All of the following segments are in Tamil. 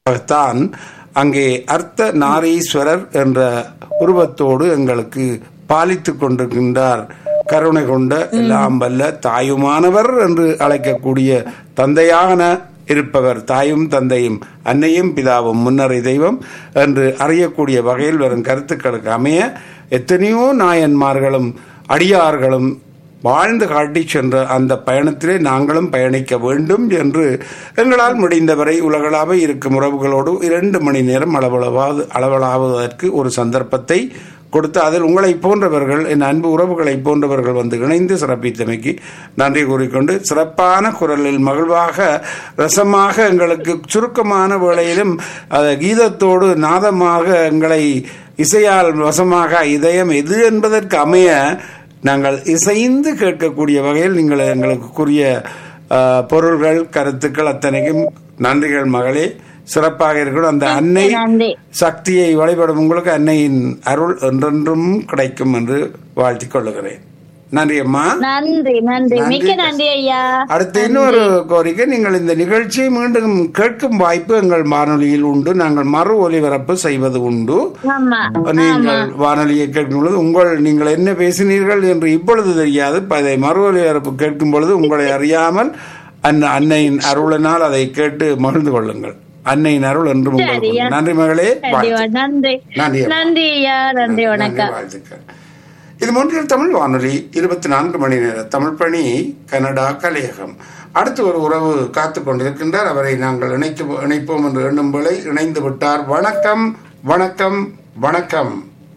தான் அங்கே அர்த்த நாரீஸ்வரர் என்ற உருவத்தோடு எங்களுக்கு பாலித்துக் கொண்டிருக்கின்றார் கருணை கொண்ட எல்லாம் வல்ல தாயுமானவர் என்று அழைக்கக்கூடிய தந்தையான இருப்பவர் தாயும் தந்தையும் அன்னையும் பிதாவும் முன்னரை தெய்வம் என்று அறியக்கூடிய வகையில் வரும் கருத்துக்களுக்கு அமைய எத்தனையோ நாயன்மார்களும் அடியார்களும் வாழ்ந்து காட்டி சென்ற அந்த பயணத்திலே நாங்களும் பயணிக்க வேண்டும் என்று எங்களால் முடிந்தவரை உலகளாக இருக்கும் உறவுகளோடு இரண்டு மணி நேரம் அளவளவாது அளவலாவதற்கு ஒரு சந்தர்ப்பத்தை கொடுத்து அதில் உங்களை போன்றவர்கள் என் அன்பு உறவுகளை போன்றவர்கள் வந்து இணைந்து சிறப்பித்தமைக்கு நன்றி கூறிக்கொண்டு சிறப்பான குரலில் மகிழ்வாக ரசமாக எங்களுக்கு சுருக்கமான வேளையிலும் அஹ், கீதத்தோடு நாதமாக எங்களை இசையால் வசமாக இதயம் எது என்பதற்கு அமைய நாங்கள் இசைந்து கேட்கக்கூடிய வகையில் நீங்கள் எங்களுக்கு கூறிய அஹ், பொருள்கள் கருத்துக்கள் அத்தனைக்கும் நன்றிகள் மகளே சிறப்பாக இருக்கணும் அந்த அன்னை நன்றி சக்தியை வழிபடும் உங்களுக்கு அன்னையின் அருள் என்றென்றும் கிடைக்கும் என்று வாழ்த்திக் கொள்ளுகிறேன் நன்றி அம்மா நன்றி நன்றி நன்றி. மிக்க நன்றி ஐயா அடுத்து இன்னொரு கோரிக்கை நீங்கள் இந்த நிகழ்ச்சியை மீண்டும் கேட்கும் வாய்ப்பு எங்கள் வானொலியில் உண்டு நாங்கள் மறு ஒலிபரப்பு செய்வது உண்டு ஆமா நீங்கள் வானொலியை கேட்கும் பொழுது உங்கள் நீங்கள் என்ன பேசினீர்கள் என்று இப்பொழுது தெரியாது இப்ப அதை மறு ஒலிபரப்பு கேட்கும் பொழுது உங்களை அறியாமல் அந்த அன்னையின் அருளினால் அதை கேட்டு மகிழ்ந்து கொள்ளுங்கள் அன்னையின் அருள் என்று உங்களுக்கு சரியா. உண்டு. நன்றி மகளே கண்டிப்பா வாழ்த்து. நன்றி நன்றி அம்மா. நன்றி ஐயா நன்றி வணக்கம் வாழ்த்துக்கள் இது மூன்றில் தமிழ் வானொலி இருபத்தி நான்கு மணி நேர தமிழ் பணி கனடா கலையகம் அடுத்து ஒரு உறவு காத்து கொண்டிருக்கின்றார் அவரை நாங்கள் இணைத்து இணைப்போம் என்று எண்ணும் வேளை இணைந்து விட்டார் வணக்கம் வணக்கம் வணக்கம்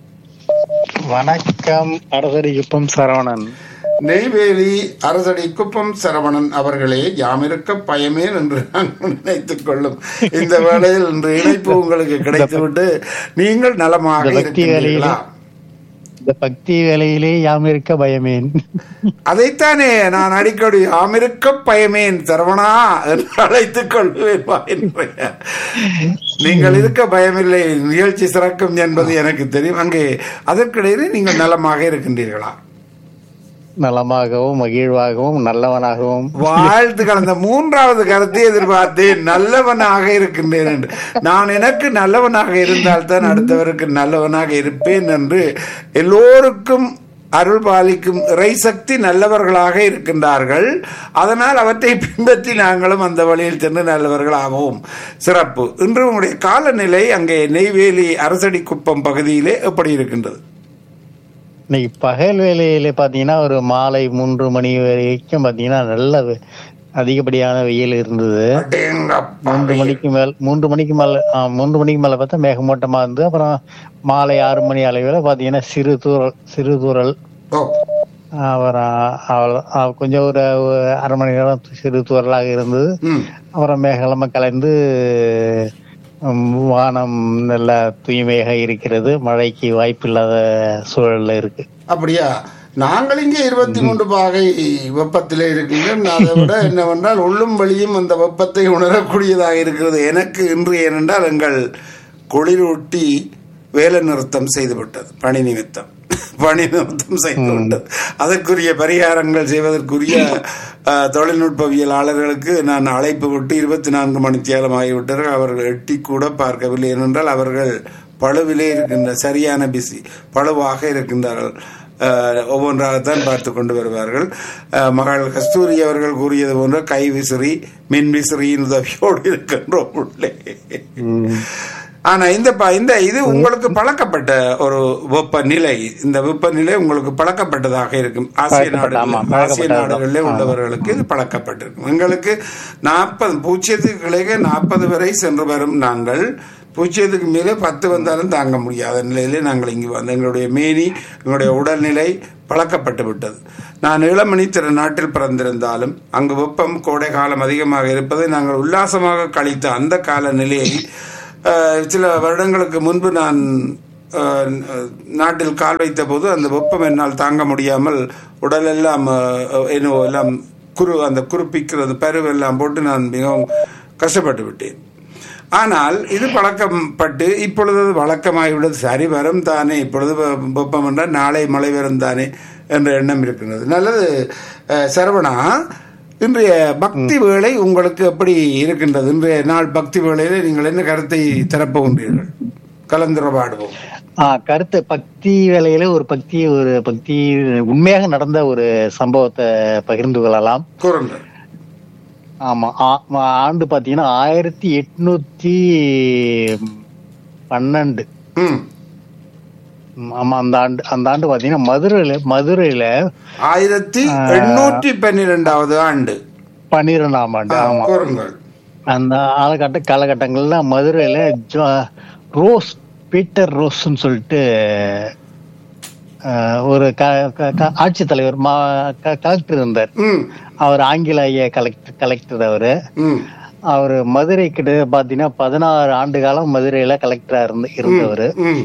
வணக்கம் அரசடி குப்பம் சரவணன் நெய்வேலி அரசடி குப்பம் சரவணன் அவர்களே யாமிருக்க பயமே என்று நாங்கள் நினைத்துக் கொள்ளும் இந்த வேளையில் இன்று இணைப்பு உங்களுக்கு கிடைத்துவிட்டு நீங்கள் நலமாக இந்த பக்தி இருக்கின்றீர்களா இந்த பக்தி வேலையிலே யாம் இருக்க பயமேன் அதைத்தானே நான் அடிக்கடி ஆமிருக்க பயமேன் சரவணா என்று அழைத்துக் கொள்வேன் வா என்பேன். நீங்கள் இருக்க பயமில்லை நிகழ்ச்சி சிறக்கும் என்பது எனக்கு தெரியும் அங்கே அதற்கிடையிலே நீங்கள் நலமாக இருக்கின்றீர்களா நலமாகவும் மகிழ்வாகவும் நல்லவனாகவும் வாழ்த்துக்கள் அந்த மூன்றாவது கருத்தை எதிர்பார்த்தேன் நல்லவனாக இருக்கின்றேன் என்று நான் எனக்கு நல்லவனாக இருந்தால்தான் அடுத்தவருக்கு நல்லவனாக இருப்பேன் என்று எல்லோருக்கும் அருள் பாலிக்கும் இறைசக்தி நல்லவர்களாக இருக்கின்றார்கள் அதனால் அவற்றை பின்பற்றி நாங்களும் அந்த வழியில் சென்று நல்லவர்களாகவும் சிறப்பு இன்று உங்களுடைய காலநிலை அங்கே நெய்வேலி அரசடி குப்பம் பகுதியிலே எப்படி இருக்கின்றது இன்னைக்கு பகல் வேலையில பாத்தீங்கன்னா ஒரு மாலை மூன்று மணி வரைக்கும் பாத்தீங்கன்னா நல்ல வெ- அதிகப்படியான வெயில் இருந்தது அடேங்கப்பா. மூன்று மணிக்கு மேல் மூன்று மணிக்கு மேல ஆ, மூன்று மணிக்கு மேல பார்த்தா மேகமூட்டமா இருந்து அப்புறம் மாலை ஆறு மணி அளவில் பாத்தீங்கன்னா சிறு தூரல் சிறு தூரல் ஓ அப்புறம் அவ்வளவு- அஹ் கொஞ்சம் ஒரு ஒரு அரை மணி நேரம் சிறு தூரலாக இருந்தது ம் அப்புறம் மேகலமா கலந்து உம், வானம் நல்ல தூய்மையாக இருக்கிறது மழைக்கு வாய்ப்பில்லாத சூழல்ல இருக்கு அப்படியா நாங்கள் இங்கே இருபத்தி மூன்று பாகை வெப்பத்திலே இருக்கின்றோம் அதை விட என்னவென்றால் உள்ளும் வெளியும் அந்த வெப்பத்தை உணரக்கூடியதாக இருக்கிறது எனக்கு இன்று ஏனென்றால் எங்கள் குளிரூட்டி வேலை நிறுத்தம் செய்துவிட்டது பணி நிமித்தம் பணி நிறுத்தம் செய்துவிட்டது அதற்குரிய பரிகாரங்கள் செய்வதற்குரிய அஹ், தொழில்நுட்பவியலாளர்களுக்கு நான் அழைப்பு விட்டு இருபத்தி நான்கு மணித்தியாலம் ஆகிவிட்டார்கள் அவர்கள் எட்டி கூட பார்க்கவில்லை ஏனென்றால் அவர்கள் பழுவிலே இருக்கின்ற சரியான பிசி பழுவாக இருக்கின்றார்கள் அஹ், ஒவ்வொன்றாகத்தான் பார்த்து கொண்டு வருவார்கள் அஹ், மகள் கஸ்தூரி அவர்கள் கூறியது போன்ற கை விசிறி மின் விசிறியின் உதவியோடு இருக்கின்றோம் உள்ளே ஆனா இந்த ப- இந்த இது உங்களுக்கு பழக்கப்பட்ட ஒரு வெப்பநிலை இந்த வெப்பநிலை உங்களுக்கு பழக்கப்பட்டதாக இருக்கும் ஆசிய பழக்கப்பட்ட, ஆமா, நாடுகள் ஆசிய பழக்கப்பட்டது நாடுகளிலே உள்ளவர்களுக்கு இது பழக்கப்பட்டிருக்கும் எங்களுக்கு நாற்பது பூஜ்ஜியத்துக்கு கிளைக நாற்பது வரை சென்று வரும் நாங்கள் பூஜ்ஜியத்துக்கு மேலே பத்து வந்தாலும் தாங்க முடியாத நிலையிலே நாங்கள் இங்கு வந்து எங்களுடைய மேனி எங்களுடைய உடல்நிலை பழக்கப்பட்டு விட்டது நான் இளமணி திரு நாட்டில் பிறந்திருந்தாலும் அங்கு வெப்பம் கோடை காலம் அதிகமாக இருப்பதை நாங்கள் உல்லாசமாக கழித்த அந்த கால நிலையை அஹ், சில வருடங்களுக்கு முன்பு நான் அஹ், நாட்டில் கால் வைத்த போது அந்த வெப்பம் என்னால் தாங்க முடியாமல் உடலெல்லாம் அஹ், என்னவோ எல்லாம் குரு அந்த குறுப்பிக்கிறது பருவெல்லாம் போட்டு நான் மிகவும் கஷ்டப்பட்டு விட்டேன் ஆனால் இது பழக்கப்பட்டு இப்பொழுது அது வழக்கமாகிவிட்டது சரி வரும் தானே இப்பொழுது வெ- வெப்பம் என்றால் நாளை மழை வரும் தானே என்ற எண்ணம் இருக்கின்றது நல்லது அஹ், சரவணா இன்றைய பக்தி வேளை உங்களுக்கு எப்படி இருக்கின்றது இன்றைய நாள் பக்தி வேளையில நீங்கள் என்ன கருத்தை தரப்போகின்றீர்கள் கலந்துரையாடுவோம் ஆ, கருத்து பக்தி வேலையில ஒரு பக்தி ஒரு பக்தி உண்மையாக நடந்த ஒரு சம்பவத்தை பகிர்ந்து கொள்ளலாம் கூறுங்கள் ஆமா ஆ- ஆண்டு பாத்தீங்கன்னா ஆயிரத்தி எட்நூத்தி பன்னெண்டு ம் ம், ஆமா அந்த ஆண்டு அந்த ஆண்டு பாத்தீங்கன்னா மதுரையில மதுரையில ஆயிரத்தி எண்ணூற்றி பன்னிரெண்டாவது ஆண்டு பன்னிரெண்டாம் ஆண்டு ஆ, ஆமா கூறுங்கள் அந்த காலகட்ட காலகட்டங்கள்ல மதுரையில ஜோ- ரோஸ் பீட்டர் ரோஸ்ன்னு சொல்லிட்டு அஹ், ஒரு க- க- க- ஆட்சித்தலைவர் மா க- கலெக்டர் இருந்தார் ம் அவர் ஆங்கில ஐய கலெக்டர் கலெக்டர் அவரு ம் அவர் மதுரை கிட்ட பாத்தீங்கன்னா பதினாறு ஆண்டு காலம் மதுரையில கலெக்டரா இருந்து இருந்தவர் ம்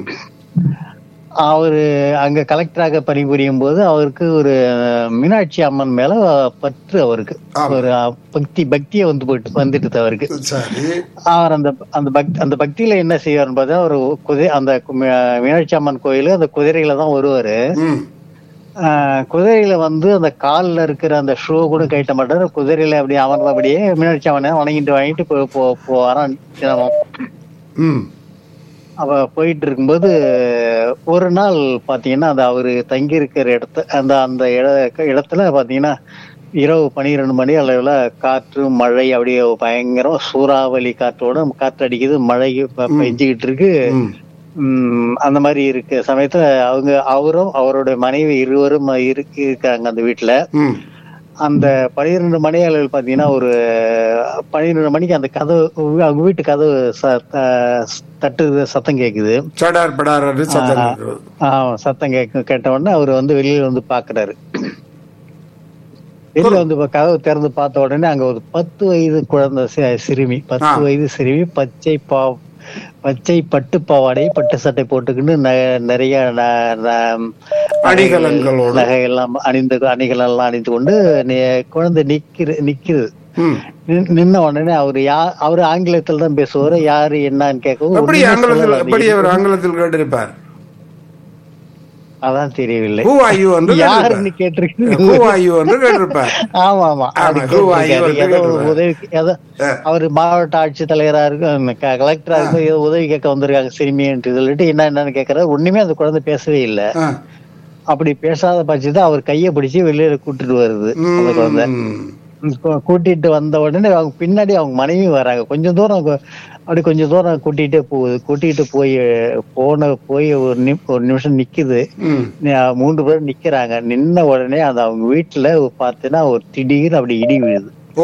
அவரு அங்க கலெக்டராக பணிபுரியும் போது அவருக்கு ஒரு மீனாட்சி அம்மன் மேல பற்று அவருக்கு ஆமா. ஒரு பக்தி பக்தியை வந்து போயிட்டு வந்துட்டு அவருக்கு சரி அவர் அந்த அந்த பக்தி அந்த பக்தியில என்ன செய்வார்னு பார்த்தா ஒரு குதிரை அந்த கு- மீ- மீனாட்சி அம்மன் கோயிலு அந்த குதிரையில தான் வருவாரு ம் ஆஹ் குதிரையில வந்து அந்த கால்ல இருக்கிற அந்த ஷூ கூட கட்ட மாட்டாரு குதிரையில அப்படியே அமர்ந்தபடியே மீனாட்சி அம்மனை வணங்கிட்டு வாங்கிட்டு போ போ- போவாராம் தினமும் ம் அவ போயிட்டு இருக்கும்போது ஒரு நாள் பாத்தீங்கன்னா அந்த அவரு தங்கி இருக்கிற இடத்த அந்த அந்த இட- இடத்துல பாத்தீங்கன்னா இரவு பன்னிரெண்டு மணி அளவுல காற்று மழை அப்படியே பயங்கரம் சூறாவளி காற்றோட காற்று அடிக்குது மழை பெ- பெஞ்சுக்கிட்டு இருக்கு ம் உம் அந்த மாதிரி இருக்கு சமயத்துல அவங்க அவரும் அவருடைய மனைவி இருவரும் இருக்கு இருக்காங்க அந்த வீட்டுல ம் அந்த பன்னிரெண்டு மணி அளவில் பாத்தீங்கன்னா ஒரு பன்னிரெண்டு மணிக்கு அந்த கதவு அவங்க வீட்டு கதவு ச- த- தட்டுது சத்தம் கேக்குது சடார் படார் என்று சத்தம் கேட்கிறது. ஆஹ் சத்தம் கேட்க கேட்ட உடனே அவர் வந்து வெளியில வந்து பாக்குறாரு வெளியில வந்து இப்ப கதவு திறந்து பார்த்த உடனே அங்க ஒரு பத்து வயது குழந்தை சி- சிறுமி பத்து ஆ. வயது சிறுமி பச்சை பா பச்சை பட்டு பாவாடை பட்டு சட்டை போட்டுக்கின்னு ந- நிறைய ந- ந- அணிகலன்களோடு. நகை எல்லாம் அணிந்து அணிகள் எல்லாம் அணிந்து கொண்டு நி- குழந்தை நிக்கிற நிக்குது ம் நின்- நின்ன உடனே அவரு யா அவரு ஆங்கிலத்துல தான் பேசுவாரு யாரு என்னன்னு கேட்கவும் எப்படி ஒண்ணுமே ஆங்கிலத்தில் சொல்லல. எப்படி அவர் ஆங்கிலத்தில் கேட்டிருப்பார் அதான் தெரியவில்லை ஹூ ஆர் யூ என்று யாருன்னு கேட்டிருப்பார் கேட்டிருக்கு ஹூ ஆர் யூ என்று கேட்டிருப்பார் ஆமா ஆமா ஆமா, அது who are you கேட்டிருக்காரு. என்று ஏதோ ஒரு கேட்டிருக்காரு. உதவி ஏதோ ஆ. அவரு மாவட்ட ஆட்சித்தலைவரா இருக்கு கலெக்டரா இருக்கு ஏதோ உதவி கேட்க வந்திருக்காங்க சிறுமின்ட்டு சொல்லிட்டு என்ன என்னன்னு கேக்குறாரு ஒண்ணுமே அந்த குழந்தை பேசவே இல்ல ஆ. அப்படி பேசாத பட்சத்தை அவர் கைய பிடிச்சு வெளியில கூட்டிட்டு வருது அந்த குழந்தை ம். கூ- கூட்டிட்டு வந்த உடனே அவங்க பின்னாடி அவங்க மனைவி வராங்க கொஞ்சம் தூரம் அவங்க அப்படி கொஞ்சம் தூரம் கூட்டிகிட்டே போகுது கூட்டிட்டு போய் போன போய் ஒரு நிமி ஒரு நிமிஷம் நிக்குது ம். நி- மூன்று பேர் நிக்கிறாங்க நின்ன உடனே அந்த அவங்க வீட்டுல பார்த்தீங்கன்னா ஒரு திடீர் அப்படி இடி விழுது ஓ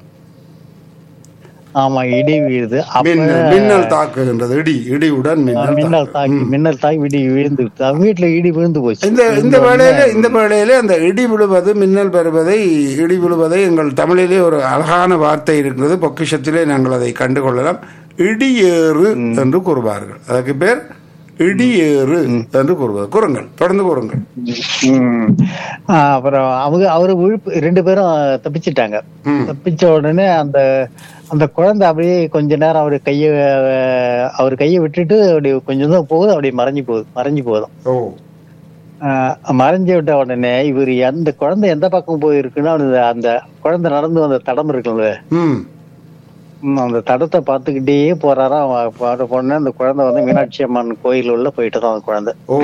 ஆமா இடி விழுது அப்ப மின்னல் மின்னல் தாக்குகின்றது இடி இடியுடன் மின்னல் மின்னல் தாக்கி மின்னல் தாக்கி இடி விழுந்து அவங்க வீட்டுல இடி விழுந்து போச்சு இந்த இந்த வேளையில இந்த வேளையில அந்த இடி விழுவது மின்னல் பெறுவதை இடி விழுவதை எங்கள் தமிழிலே ஒரு அழகான வார்த்தை இருக்கிறது பொக்கிஷத்திலே நாங்கள் அதை கண்டுகொள்ளலாம் இடியேறு என்று கூறுவார்கள் அதற்கு பேர் இடியேறு என்று கூறுவது கூறுங்கள் தொடர்ந்து கூறுங்கள் ம். ஆஹ் அப்புறம் அவங்க அவரு விழுப்பு ரெண்டு பேரும் தப்பிச்சிட்டாங்க ம். தப்பிச்ச உடனே அந்த அந்த குழந்தை அப்படியே கொஞ்ச நேரம் அவரு கைய அஹ், அவர் கையை விட்டுட்டு அப்படி கொஞ்சம் தூரம் போகுது அப்படியே மறைஞ்சு போகுது மறைஞ்சு போதும் ஓ மறைஞ்சு விட்ட உடனே இவர் எந்த குழந்தை எந்த பக்கம் போயிருக்குன்னா அவனுக்கு அந்த குழந்தை நடந்து வந்த தடம் இருக்குல்ல ம் ம், அந்த தடத்தை பார்த்துக்கிட்டே போறாராம் அவன் பாரு போன அந்த குழந்தை வந்து மீனாட்சி அம்மன் கோயில் உள்ள போயிட்டு தான் அந்த குழந்தை ஓ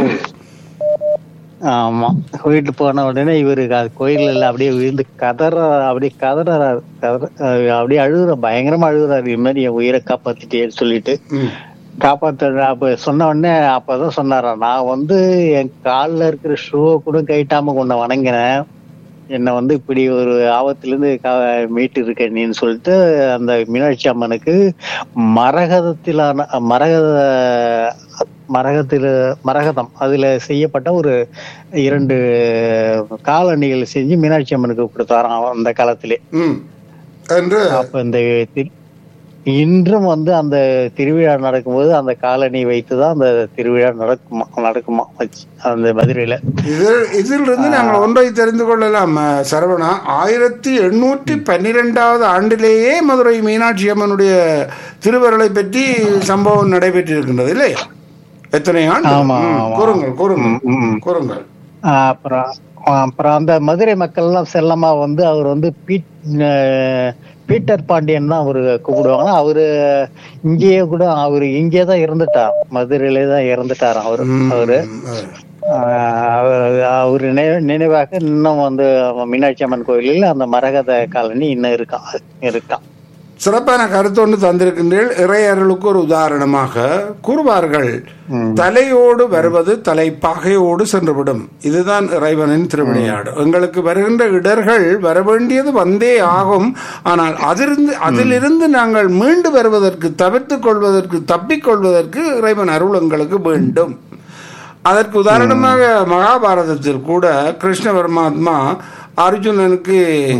ஆமா போயிட்டு போன உடனே இவருக்கு அது கோயில்ல அப்படியே விழுந்து கதற அப்படியே கதறாரு கதற அஹ் அப்படியே அழுகுற பயங்கரமா அழுகுறாரு இது மாதிரி என் உயிரை காப்பாத்திட்டேன்னு சொல்லிட்டு ம் காப்பாத்த அப்ப சொன்ன உடனே அப்பதான் சொன்னாராம் நான் வந்து என் கால்ல இருக்கிற ஷூவை கூட கைட்டாம கொண்ட வணங்கினேன் என்னை வந்து இப்படி ஒரு ஆபத்துல இருந்து கா- மீட்டு இருக்க நீன்னு சொல்லிட்டு அந்த மீனாட்சி அம்மனுக்கு மரகதத்திலான மரகத மரகத்தில் மரகதம் அதுல செய்யப்பட்ட ஒரு இரண்டு காலணிகள் செஞ்சு மீனாட்சி அம்மனுக்கு கொடுத்தாராம் அந்த காலத்திலே ம் என்று அப்ப இந்த தி- இன்றும் வந்து அந்த திருவிழா நடக்கும்போது அந்த காலணி வைத்துதான் அந்த திருவிழா நடக்குமா நடக்குமா வச்சு அந்த மதுரையில இதில் இதிலிருந்து நாங்கள் ஒன்றை தெரிந்து கொள்ளலாம் அஹ், சரவணா ஆயிரத்தி எண்ணூற்றி பன்னிரெண்டாவது ஆண்டிலேயே மதுரை மீனாட்சி அம்மனுடைய திருவருளை பற்றி சம்பவம் நடைபெற்றிருக்கின்றது இல்லையா எத்தனை ஆண்டு ஆமா, ம், ஆமா. கூறுங்கள் கூறுங்கள் ம், ம். கூறுங்கள் ஆஹ் அப்புறம் அப்புறம் அந்த மதுரை மக்கள் எல்லாம் செல்லமா வந்து அவர் வந்து பீட் அஹ், பீட்டர் பாண்டியன் தான் அவரு கூப்பிடுவாங்க அவரு இங்கேயே கூட அவரு இங்கே தான் இறந்துட்டார் மதுரையிலே தான் இறந்துட்டார் அவரு அவரு ஆஹ் அவர் அவரு நினை- நினைவாக இன்னும் வந்து மீனாட்சி அம்மன் கோயிலில் அந்த மரகத காலனி இன்னும் இருக்கான் இருக்கான் சிறப்பான கருத்து ஒன்று தந்திருக்கின்றீர்கள் இறையருளுக்கு ஒரு உதாரணமாக கூறுவார்கள் தலையோடு வருவது தலைப்பாகையோடு சென்றுவிடும் இதுதான் இறைவனின் திருவிளையாடு எங்களுக்கு வருகின்ற இடர்கள் வரவேண்டியது வந்தே ஆகும் ஆனால் அதிலிருந்து அதிலிருந்து நாங்கள் மீண்டு வருவதற்கு தவிர்த்துக் கொள்வதற்கு தப்பிக் கொள்வதற்கு இறைவன் அருள் எங்களுக்கு வேண்டும் அதற்கு உதாரணமாக மகாபாரதத்தில் கூட கிருஷ்ண பரமாத்மா அர்ஜுனனுக்கு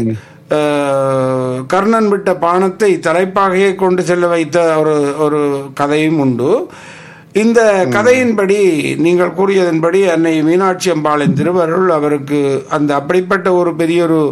அஹ், கர்ணன் விட்ட பானத்தை தலைப்பாகையை கொண்டு செல்ல வைத்த ஒரு ஒரு கதையும் உண்டு இந்த கதையின்படி நீங்கள் கூறியதன்படி அன்னை மீனாட்சி அம்பாளின் திருவருள் அவருக்கு அந்த அப்படிப்பட்ட ஒரு பெரிய ஒரு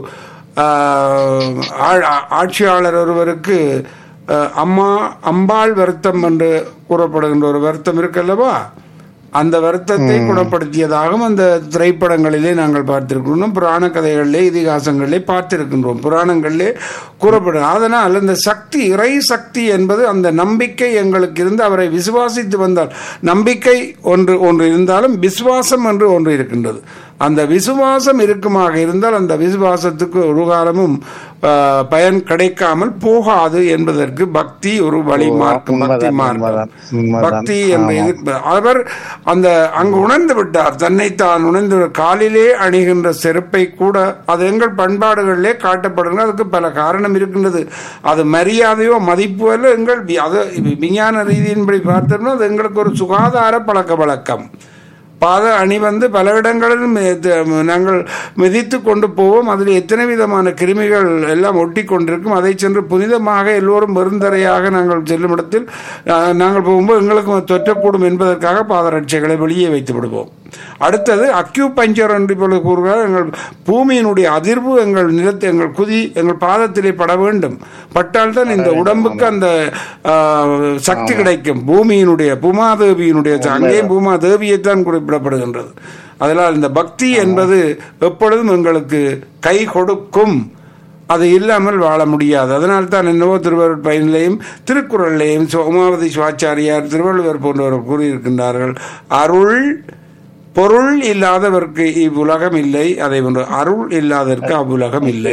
ஆஹ், ஆ- ஆட்சியாளர் ஒருவருக்கு அஹ், அம்மா அம்பாள் வருத்தம் என்று கூறப்படுகின்ற ஒரு வருத்தம் இருக்கல்லவா அந்த வருத்தத்தை குணப்படுத்தியதாகவும் அந்த திரைப்படங்களிலே நாங்கள் பார்த்திருக்கிறோம் புராண கதைகளிலே இதிகாசங்களிலே பார்த்திருக்கின்றோம் புராணங்களிலே கூறப்படும் அதனால் அந்த சக்தி இறை சக்தி என்பது அந்த நம்பிக்கை எங்களுக்கு இருந்து அவரை விசுவாசித்து வந்தால் நம்பிக்கை ஒன்று ஒன்று இருந்தாலும் விசுவாசம் என்று ஒன்று இருக்கின்றது அந்த விசுவாசம் இருக்குமாக இருந்தால் அந்த விசுவாசத்துக்கு ஒரு காலமும் ஆஹ், பயன் கிடைக்காமல் போகாது என்பதற்கு பக்தி ஒரு வழி மார்க்கம் பக்தி உண்மைதான், மார்க்கம் உண்மைதான், உண்மைதான். பக்தி என்ற இது அவர் அந்த அங்கு உணர்ந்து விட்டார் தன்னைத்தான் உணர்ந்து காலிலே அணிகின்ற செருப்பை கூட அது எங்கள் பண்பாடுகளிலே காட்டப்படுகிறது அதுக்கு பல காரணம் இருக்கின்றது அது மரியாதையோ மதிப்போ அல்ல எங்கள் வி- அது விஞ்ஞான ரீதியின்படி பார்த்தோம்னா அது எங்களுக்கு ஒரு சுகாதார பழக்க வழக்கம் பாத அணி வந்து பல இடங்களிலும் மெ- நாங்கள் மிதித்து கொண்டு போவோம் அதில் எத்தனை விதமான கிருமிகள் எல்லாம் ஒட்டி கொண்டிருக்கும் அதை சென்று புனிதமாக எல்லோரும் பெருந்தரையாக நாங்கள் செல்லும் இடத்தில் அஹ், நாங்கள் போகும்போது எங்களுக்கு தொற்றக்கூடும் என்பதற்காக பாதரட்சைகளை வெளியே வைத்து விடுவோம் அடுத்தது அக்யூ பஞ்சர் என்று இப்பொழுது கூறுகிறார் எங்கள் பூமியினுடைய அதிர்வு எங்கள் நிலத்தை எங்கள் குதி எங்கள் பாதத்திலே பட வேண்டும் பட்டால்தான் இந்த உடம்புக்கு அந்த ஆஹ், சக்தி கிடைக்கும் பூமியினுடைய பூமாதேவியினுடைய அங்கேயும் பூமாதேவியைத்தான் குறிப்பிடப்படுகின்றது அதனால் இந்த பக்தி என்பது எப்பொழுதும் எங்களுக்கு கை கொடுக்கும் அது இல்லாமல் வாழ முடியாது அதனால் தான் என்னவோ திருவள்ளுவர் பயனிலையும் திருக்குறளிலையும் சு- உமாவதி சிவாச்சாரியார் திருவள்ளுவர் போன்றவர் கூறியிருக்கின்றார்கள் அருள் பொருள் இல்லாதவர்க்கு இவ்வுலகம் இல்லை அதை போன்று அருள் இல்லாதவர்க்கு அவ்வுலகம் இல்லை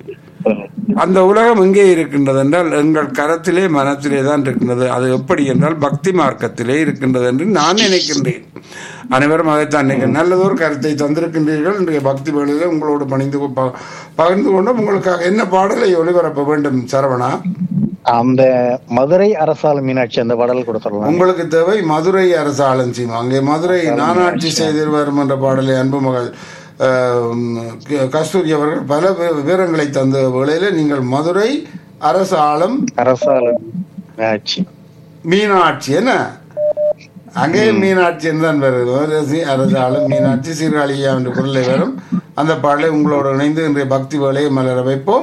அந்த உலகம் எங்கே இருக்கின்றது என்றால் எங்கள் கரத்திலே மனத்திலே தான் இருக்கின்றது அது எப்படி என்றால் பக்தி மார்க்கத்திலே இருக்கின்றது என்று நான் நினைக்கின்றேன் அனைவரும் அதைத்தான் நினைக்கிறேன் நல்லதொரு கருத்தை தந்திருக்கின்றீர்கள் இன்றைய பக்தி வேளையிலே உங்களோடு பணிந்து கொ- ப- பகிர்ந்து கொண்டும் உங்களுக்காக என்ன பாடலை ஒளிபரப்ப வேண்டும் சரவணா அந்த மதுரை அரசால மீனாட்சி அந்த பாடல் கொடுத்துடலாம் உங்களுக்கு தேவை மதுரை அரசு ஆலஞ்சியம் அங்கே மதுரை நானாட்சி செய்து வரும் என்ற பாடலை அன்பு மகள் ஆம், க- கஸ்தூரி அவர்கள் பல வி- விவரங்களை தந்த வேளையில நீங்கள் மதுரை அரசு ஆளும் அரசால மீனாட்சி மீனாட்சி என்ன அங்கேயும் மீனாட்சி தான் வருது அரசி அரசு ஆளும் மீனாட்சி சீர்காழியா என்ற குரலை வரும் அந்த பாடலை உங்களோடு இணைந்து இன்றைய பக்தி வேலையை மலர வைப்போம்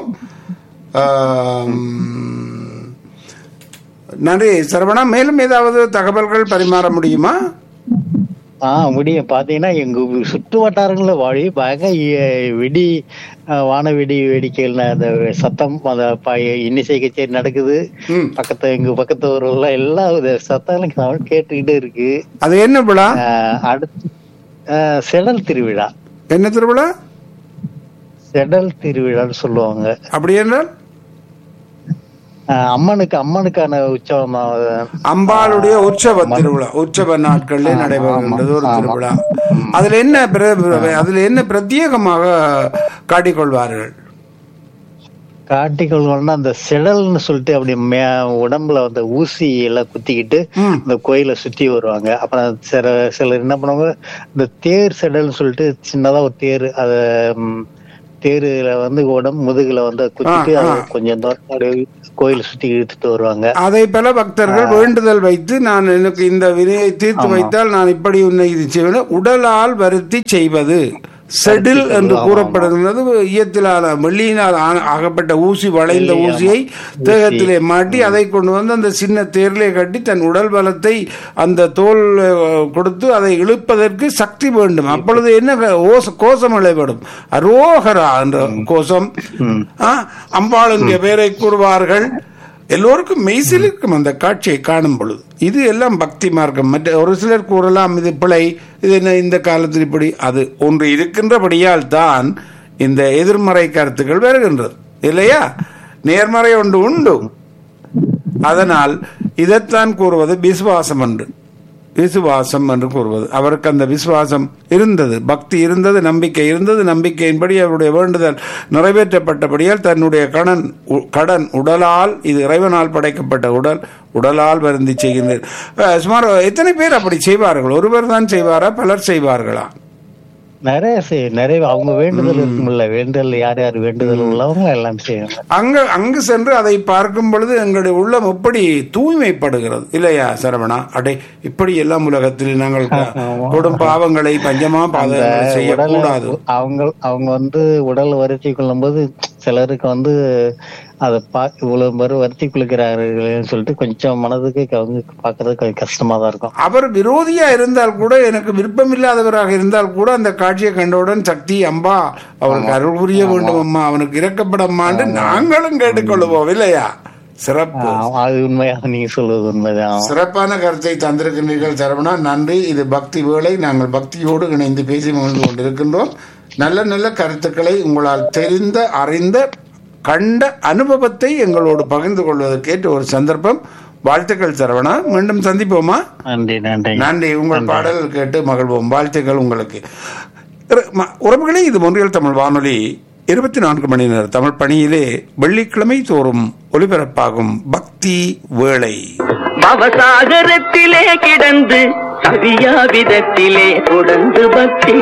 ஆம், நன்றி சரவணா மேலும் ஏதாவது தகவல்கள் பரிமாற முடியுமா ஆஹ் முடியும் பாத்தீங்கன்னா எங்க ஊ- சுற்று வட்டாரங்கள்ல வாழி பயங்கர இ- வெடி ஆஹ் வான வெடி வேடிக்கைகள் அந்த சத்தம் அந்த ப- இன்னிசை கச்சேரி நடக்குது ம். பக்கத்து எங்க பக்கத்து ஊர்ல எல்லா வித சத்தங்களும் சவுண்ட் கேட்டுக்கிட்டே இருக்கு அது என்ன விழா ஆஹ் அடுத்து ஆஹ் செடல் திருவிழா என்ன திருவிழா செடல் திருவிழான்னு சொல்லுவாங்க அப்படி என்றால் ஆஹ் அம்மனுக்கு அம்மனுக்கான உற்சவம் ஆஹ் அம்பாளுடைய உற்சவ திருவிழா உற்சவ நாட்களிலே நடைபெறுகின்றது ஒரு திருவிழா அதுல என்ன பிர- அதுல என்ன பிரத்யேகமாக காட்டிக்கொள்வார்கள் காட்டிக்கொள்வோம்னா அந்த செடல்னு சொல்லிட்டு அப்படி மே உடம்புல அந்த ஊசி எல்லாம் குத்திக்கிட்டு ம். இந்த கோயிலை சுத்தி வருவாங்க அப்புறம் சில சிலர் என்ன பண்ணுவாங்க இந்த தேர் செடல்னு சொல்லிட்டு சின்னதா ஒரு தேர் அத ம், தேருல வந்து உடம்பு முதுகுல வந்து குத்திட்டு ஆ, அதை ஆ. கொஞ்சம் தூரம் அப்படியே கோயிலை சுத்தி இழுத்துட்டு வருவாங்க அதை பல பக்தர்கள் வேண்டுதல் வைத்து நான் எனக்கு இந்த வினையை தீர்த்து வைத்தால் நான் இப்படி உன்னை இது செய்வேன் உடலால் வருத்தி செய்வது செடில் என்று கூறப்படுகிறது ஈயத்திலான வெள்ளியினால் ஆன- ஆகப்பட்ட ஊசி வளைந்த ஊசியை தேகத்திலே மாட்டி அதை கொண்டு வந்து அந்த சின்ன தேரிலே கட்டி தன் உடல் பலத்தை அந்த தோல் அஹ், கொடுத்து அதை இழுப்பதற்கு சக்தி வேண்டும் அப்பொழுது என்ன க- ஓச கோஷம் இழைப்படும் அரோகரா என்ற கோஷம் ஆ, அம்பாள் என்ற பெயரை கூறுவார்கள் எல்லோருக்கும் மெய்சிலிருக்கும் அந்த காட்சியை காணும் பொழுது இது எல்லாம் பக்தி மார்க்கம் மற்ற ஒரு சிலர் கூறலாம் இது பிழை இது என்ன இந்த காலத்தில் இப்படி அது ஒன்று இருக்கின்றபடியால் தான் இந்த எதிர்மறை கருத்துக்கள் வருகின்றது இல்லையா நேர்மறை ஒன்று உண்டு அதனால் இதைத்தான் கூறுவது விசுவாசம் என்று விசுவாசம் என்று கூறுவது அவருக்கு அந்த விசுவாசம் இருந்தது பக்தி இருந்தது நம்பிக்கை இருந்தது நம்பிக்கையின்படி அவருடைய வேண்டுதல் நிறைவேற்றப்பட்டபடியால் தன்னுடைய கடன் உ- கடன் உடலால் இது இறைவனால் படைக்கப்பட்ட உடல் உடலால் வருந்தி செய்கின்றது அஹ், சுமார் எத்தனை பேர் அப்படி செய்வார்கள் ஒருவர் தான் செய்வாரா பலர் செய்வார்களா நிறைய செய் நிறைய அவங்க வேண்டுதல் இருக்கும்ல வேண்டுதல் யார் யார் வேண்டுதல் உள்ளவங்க எல்லாம் செய்யணும் அங்க அங்கு சென்று அதை பார்க்கும் பொழுது எங்களுடைய உள்ளம் எப்படி தூய்மைப்படுகிறது இல்லையா சரவணா அடே இப்படி எல்லாம் உலகத்தில் நாங்கள் கொடும் பாவங்களை பஞ்சமா பாதங்களை உடலை செய்யக்கூடாது அவங்க அவங்க வந்து உடல் வருத்தி கொள்ளும் போது சிலருக்கு வந்து அதை பா இவ்வளவு பேர் வருத்தி கொள்கிறார்கள்னு சொல்லிட்டு கொஞ்சம் மனதுக்கு அவங்க பாக்குறது கொஞ்சம் கஷ்டமா தான் இருக்கும் அவர் விரோதியா இருந்தால் கூட எனக்கு விருப்பமில்லாதவராக இருந்தால் கூட அந்த காட்சியை கண்டவுடன் சக்தி அம்பா அவருக்கு அருள் புரிய வேண்டும் அம்மா அவனுக்கு இறக்கப்படம்மான்னு நாங்களும் கேட்டுக்கொள்வோம் இல்லையா சிறப்பு ஆமா, அது உண்மையாக நீங்க சொல்வது உண்மைதான் சிறப்பான கருத்தை தந்திருக்கின்றீர்கள் சரவணா நன்றி இது பக்தி வேளை நாங்கள் பக்தியோடு இணைந்து பேசி மகிழ்ந்து கொண்டிருக்கின்றோம் நல்ல நல்ல கருத்துக்களை உங்களால் தெரிந்த அறிந்த கண்ட அனுபவத்தை எங்களோடு பகிர்ந்து கொள்வதற்கேற்ற ஒரு சந்தர்ப்பம் வாழ்த்துக்கள் சரவணா மீண்டும் சந்திப்போமா நன்றி நன்றி நன்றி உங்கள் பாடல் கேட்டு மகிழ்வோம் வாழ்த்துக்கள் உங்களுக்கு இரு- ம- உறவுகளே இது ஒன்றியல் தமிழ் வானொலி இருபத்தி நான்கு மணி நேர தமிழ் பணியிலே வெள்ளிக்கிழமை தோறும் ஒலிபரப்பாகும் பக்தி வேளை பவசாகரத்திலே கிடந்து சவியா விதத்திலே தொடர்ந்து பக்தி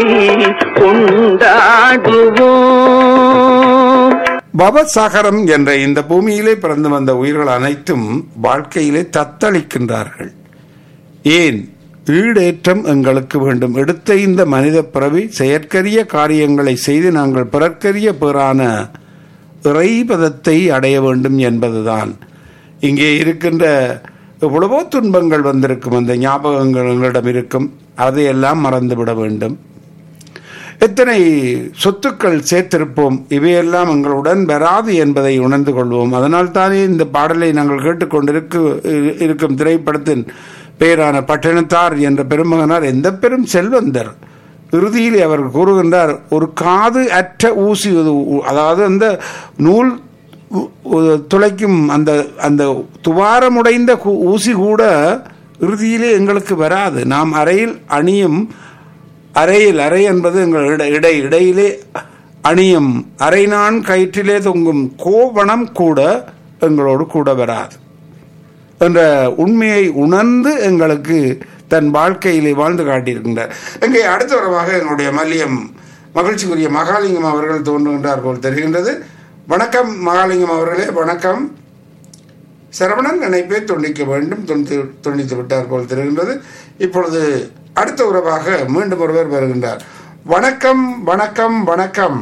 கொண்டாடுவோம் பவசாகரம் என்ற இந்த பூமியிலே பிறந்து வந்த உயிர்கள் அனைத்தும் வாழ்க்கையிலே தத்தளிக்கின்றார்கள் ஏன் ஈடேற்றம் எங்களுக்கு வேண்டும் எடுத்த இந்த மனித பிறவி செயற்கரிய காரியங்களை செய்து நாங்கள் பிறர்க்கரிய பேரான இறைபதத்தை அடைய வேண்டும் என்பதுதான் இங்கே இருக்கின்ற எவ்வளவோ துன்பங்கள் வந்திருக்கும் அந்த ஞாபகங்கள் எங்களிடம் இருக்கும் அதையெல்லாம் மறந்துவிட வேண்டும் எத்தனை சொத்துக்கள் சேர்த்திருப்போம் இவையெல்லாம் எங்களுடன் வராது என்பதை உணர்ந்து கொள்வோம் அதனால் தானே இந்த பாடலை நாங்கள் கேட்டுக்கொண்டிருக்கு இரு- இருக்கும் திரைப்படத்தின் பெயரான பட்டணத்தார் என்ற பெருமகனார் எந்த பெரும் செல்வந்தர் இறுதியில் அவர் கூறுகின்றார் ஒரு காது அற்ற ஊசி இது உ- அதாவது அந்த நூல் உ- உ- துளைக்கும் அந்த அந்த துவாரமுடைந்த கு- ஊசி கூட இறுதியிலே எங்களுக்கு வராது நாம் அறையில் அணியும் அறையில் அறை என்பது எங்கள் இடை இடை இடையிலே அணியும் அரைநான் கயிற்றிலே தொங்கும் கோவணம் கூட எங்களோடு கூட வராது என்ற உண்மையை உணர்ந்து எங்களுக்கு தன் வாழ்க்கையிலே வாழ்ந்து காட்டியிருக்கின்றார் இங்கே அடுத்த வரவாக எங்களுடைய மல்லியம் மகிழ்ச்சிக்குரிய மகாலிங்கம் அவர்கள் தோன்றுகின்றார் போல் தெரிகின்றது வணக்கம் மகாலிங்கம் அவர்களே வணக்கம் சரவணன் நினைப்பை துண்டிக்க வேண்டும் துண்டித்து துண்டித்து விட்டார் போல் தெரிகின்றது இப்பொழுது அடுத்த உறவாக மீண்டும் ஒருவர் வருகின்றார் வணக்கம் வணக்கம் வணக்கம்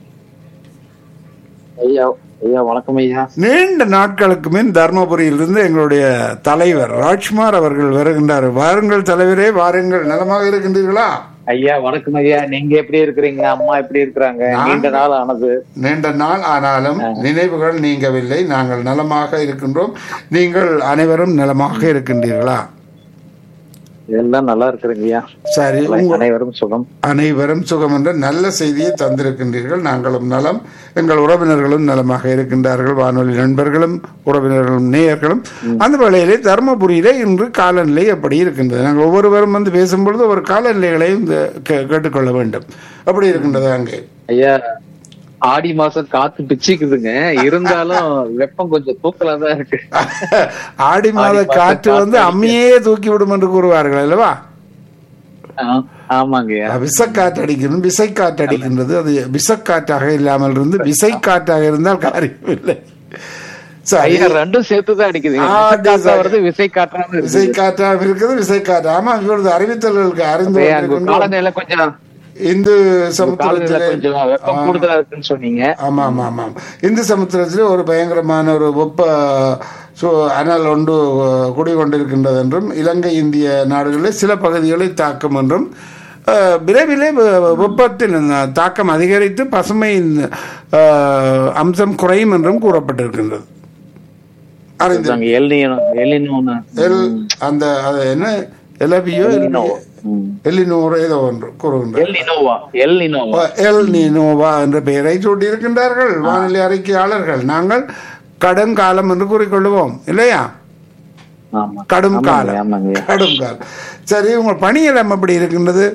ஐயா ஐயா வணக்கம் ஐயா நீண்ட நாட்களுக்கு முன் தர்மபுரியிலிருந்து எங்களுடைய தலைவர் ராஜ்குமார் அவர்கள் வருகின்றார் வாருங்கள் தலைவரே வாருங்கள் நலமாக இருக்கின்றீர்களா ஐயா வணக்கம் ஐயா நீங்க எப்படி இருக்கிறீங்க அம்மா எப்படி இருக்கிறாங்க நான் நீண்ட நாள் ஆனது நீண்ட நாள் ஆனாலும் நினைவுகள் நீங்கவில்லை நாங்கள் நலமாக இருக்கின்றோம் நீங்கள் அனைவரும் நலமாக இருக்கின்றீர்களா எல்லாம் நல்லா இருக்கிறீங்க ஐயா சரி உங்க அனைவரும் சுகம் அனைவரும் சுகம் என்ற நல்ல செய்தியை தந்திருக்கின்றீர்கள் நாங்களும் நலம் எங்கள் உறவினர்களும் நலமாக இருக்கின்றார்கள் வானொலி நண்பர்களும் உறவினர்களும் நேயர்களும் அந்த வேளையிலே தருமபுரியிலே இன்று காலநிலை எப்படி இருக்கின்றது நாங்கள் ஒவ்வொருவரும் வந்து பேசும்பொழுது ஒரு காலநிலைகளையும் இந்த கே- கேட்டுக்கொள்ள வேண்டும் அப்படி இருக்கின்றது அங்கே ஐயா ஆடி மாசம் காத்து பிச்சுக்குதுங்க இருந்தாலும் வெப்பம் கொஞ்சம் தூக்கலா தான் இருக்கு ஆடி மாத ஆடி மாத காற்று வந்து காற்று அம்மியே தூக்கி விடும் என்று கூறுவார்கள் அல்லவா ஆ- ஆமாங்கய்யா விசக்காற்று அடிக்கணும் விசைக்காற்று அடிக்கின்றது அது விசக்காற்றாக இல்லாமல் இருந்து விசைக்காற்றாக இருந்தால் காரியம் இல்லை சரி ஐயா ரெண்டும் சேர்த்துதான் அடிக்குது ஆ, விசை காத்தா சரி. வருது விசை காற்றாம விசை இருக்குது காற்றாக இருக்குது விசை காற்று ஆமா இவரது அறிவித்தல்களுக்கு அறிந்து அப்படியே அங்க கொண்டிருக்கின்றோம். காலநிலை கொஞ்சம் இந்து காலநிலை சமுத்திரத்திலே கொஞ்சம் வெப்பம் கூடுதலா இருக்குன்னு சொன்னீங்க ஆமா ஆமா ஆமாம் இந்து சமுத்திரத்தில் ஒரு பயங்கரமான ஒரு வெப்ப சு அனல் ஒன்று குடிகொண்டிருக்கின்றது என்றும் இலங்கை இந்திய நாடுகளில் சில பகுதிகளை தாக்கும் என்றும் அஹ், விரைவிலே வெ- வெப்பத்தின் தாக்கம் அதிகரித்து பசுமையின் அஹ், அம்சம் குறையும் என்றும் கூறப்பட்டிருக்கின்றது அறிந்து அங்க எல்னியோ எல்னினோன்னு எல் அந்த அது என்ன எலபியோ எல்லினூறு ஏதோ ஒன்று கூறுகின்றார் எல்னினோவா எல்னினோவா எல் நீனோவா என்ற பெயரை சூட்டியிருக்கின்றார்கள் வானிலை அறிக்கையாளர்கள் நாங்கள் கடும் காலம் என்று கூறிக்கொள்வோம் இல்லையா ஆமா கடும் ஆமாங்க, காலம் ஆமாங்க கடும் காலம் சரி உங்கள் பணியிடம் எப்படி இருக்கின்றது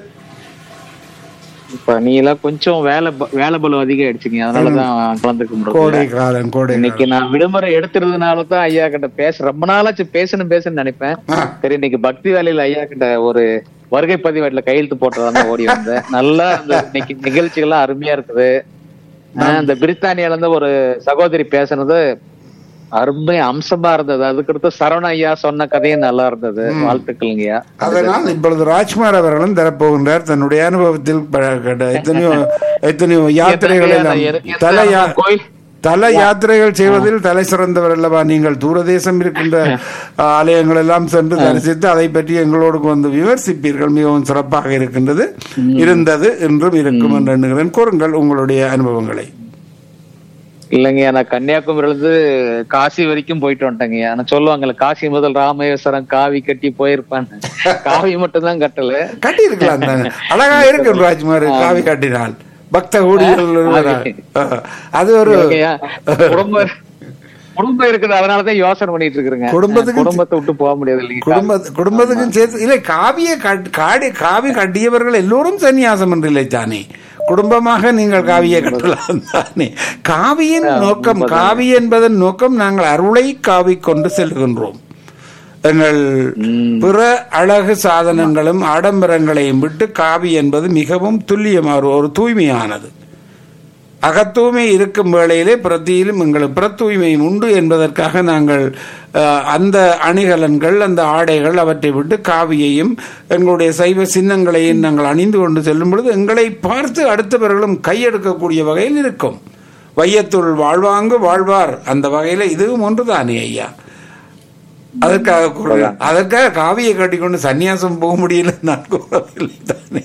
இப்ப நீ எல்லாம் கொஞ்சம் வேலை ப- வேலை பலு அதிகம் ஆயிடுச்சுங்க அதனாலதான் கலந்துக்க முடியல கோடை காலம் கோடை இன்னைக்கு நான் விடுமுறை எடுத்துறதுனால தான் ஐயா கிட்ட பேச ரொம்ப நாளாச்சு பேசணும் பேசணும்னு நினைப்பேன் ஆ. சரி இன்னைக்கு பக்தி வேலையில ஐயா கிட்ட ஒரு வருகை பதிவேட்டுல கையெழுத்து போட்டுறதா ஓடி வந்தேன் நல்லா அந்த இன்னைக்கு நிகழ்ச்சிகள்லாம் அருமையா இருக்குது ஆ, இந்த பிரித்தானியால இருந்து ஒரு சகோதரி பேசுனது அருமை அம்சமா இருந்தது அதுக்கடுத்து சரவண ஐயா சொன்ன கதையும் நல்லா இருந்தது வாழ்த்துக்கள்ங்கய்யா அதனால் இப்பொழுது ராஜ்குமார் அவர்களும் தரப்போகின்றார் தன்னுடைய அனுபவத்தில் ப- கண்ட எத்தனையோ எத்தனையோ யாத்திரைகள் எல்லாம் எனக்கு தல யா- கோயில் தல யாத்திரைகள் செய்வதில் தலை சிறந்தவர் அல்லவா நீங்கள் தூரதேசம் இருக்கின்ற ஆலயங்கள் எல்லாம் சென்று தரிசித்து அதை பற்றி எங்களோடு வந்து விமர்சிப்பீர்கள் மிகவும் சிறப்பாக இருக்கின்றது இருந்தது என்றும் இருக்கும் என்று எண்ணுகிறேன் கூறுங்கள் உங்களுடைய அனுபவங்களை இல்லைங்கய்யா நான் கன்னியாகுமரியில இருந்து காசி வரைக்கும் போயிட்டு வந்துட்டேங்கய்யா நான் சொல்லுவாங்கல்ல காசி முதல் ராமேஸ்வரம் காவி கட்டி போயிருப்பேன் காவி மட்டும் தான் கட்டல கட்டி இருக்கலாம் தானே அழகா இருக்கும் ராஜ்குமார் காவி காட்டினால் பக்த ஊழியர்கள் வருவார்கள். அது ஒரு இல்லைங்கய்யா, குடும்பம் குடும்பம் இருக்குது அதனாலதான் யோசனை பண்ணிட்டு இருக்கிறேங்க குடும்பத்துக்கு- குடும்பத்தை விட்டு போக முடியாது இல்லைங்க குடும்ப குடும்பத்துக்கும் சேர்த்து இல்லை காவிய கட்- காடி காவி கட்டியவர்கள் எல்லோரும் சன்னியாசம் என்று இல்லை தானே குடும்பமாக நீங்கள் காவியை கட்டலாம் தானே காவியின் நோக்கம் காவி என்பதன் நோக்கம் நாங்கள் அருளை காவி கொண்டு செல்கின்றோம் எங்கள் பிற அழகு சாதனங்களும் ஆடம்பரங்களையும் விட்டு காவி என்பது மிகவும் துல்லியமான ஒரு தூய்மையானது அகத்தூய்மை இருக்கும் வேளையிலே பிரத்தியிலும் எங்களுக்கு புற தூய்மையும் உண்டு என்பதற்காக நாங்கள் அஹ், அந்த அணிகலன்கள் அந்த ஆடைகள் அவற்றை விட்டு காவியையும் எங்களுடைய சைவ சின்னங்களையும் நாங்கள் அணிந்து கொண்டு செல்லும் பொழுது எங்களை பார்த்து அடுத்தவர்களும் கையெடுக்கக்கூடிய வகையில் இருக்கும் வையத்துள் வாழ்வாங்கு வாழ்வார் அந்த வகையில இதுவும் ஒன்றுதானே ஐயா அதற்காக கூறுகிறேன் அதற்காக காவியை கட்டிக்கொண்டு சன்னியாசம் போக முடியல நான் கூறவில்லை தானே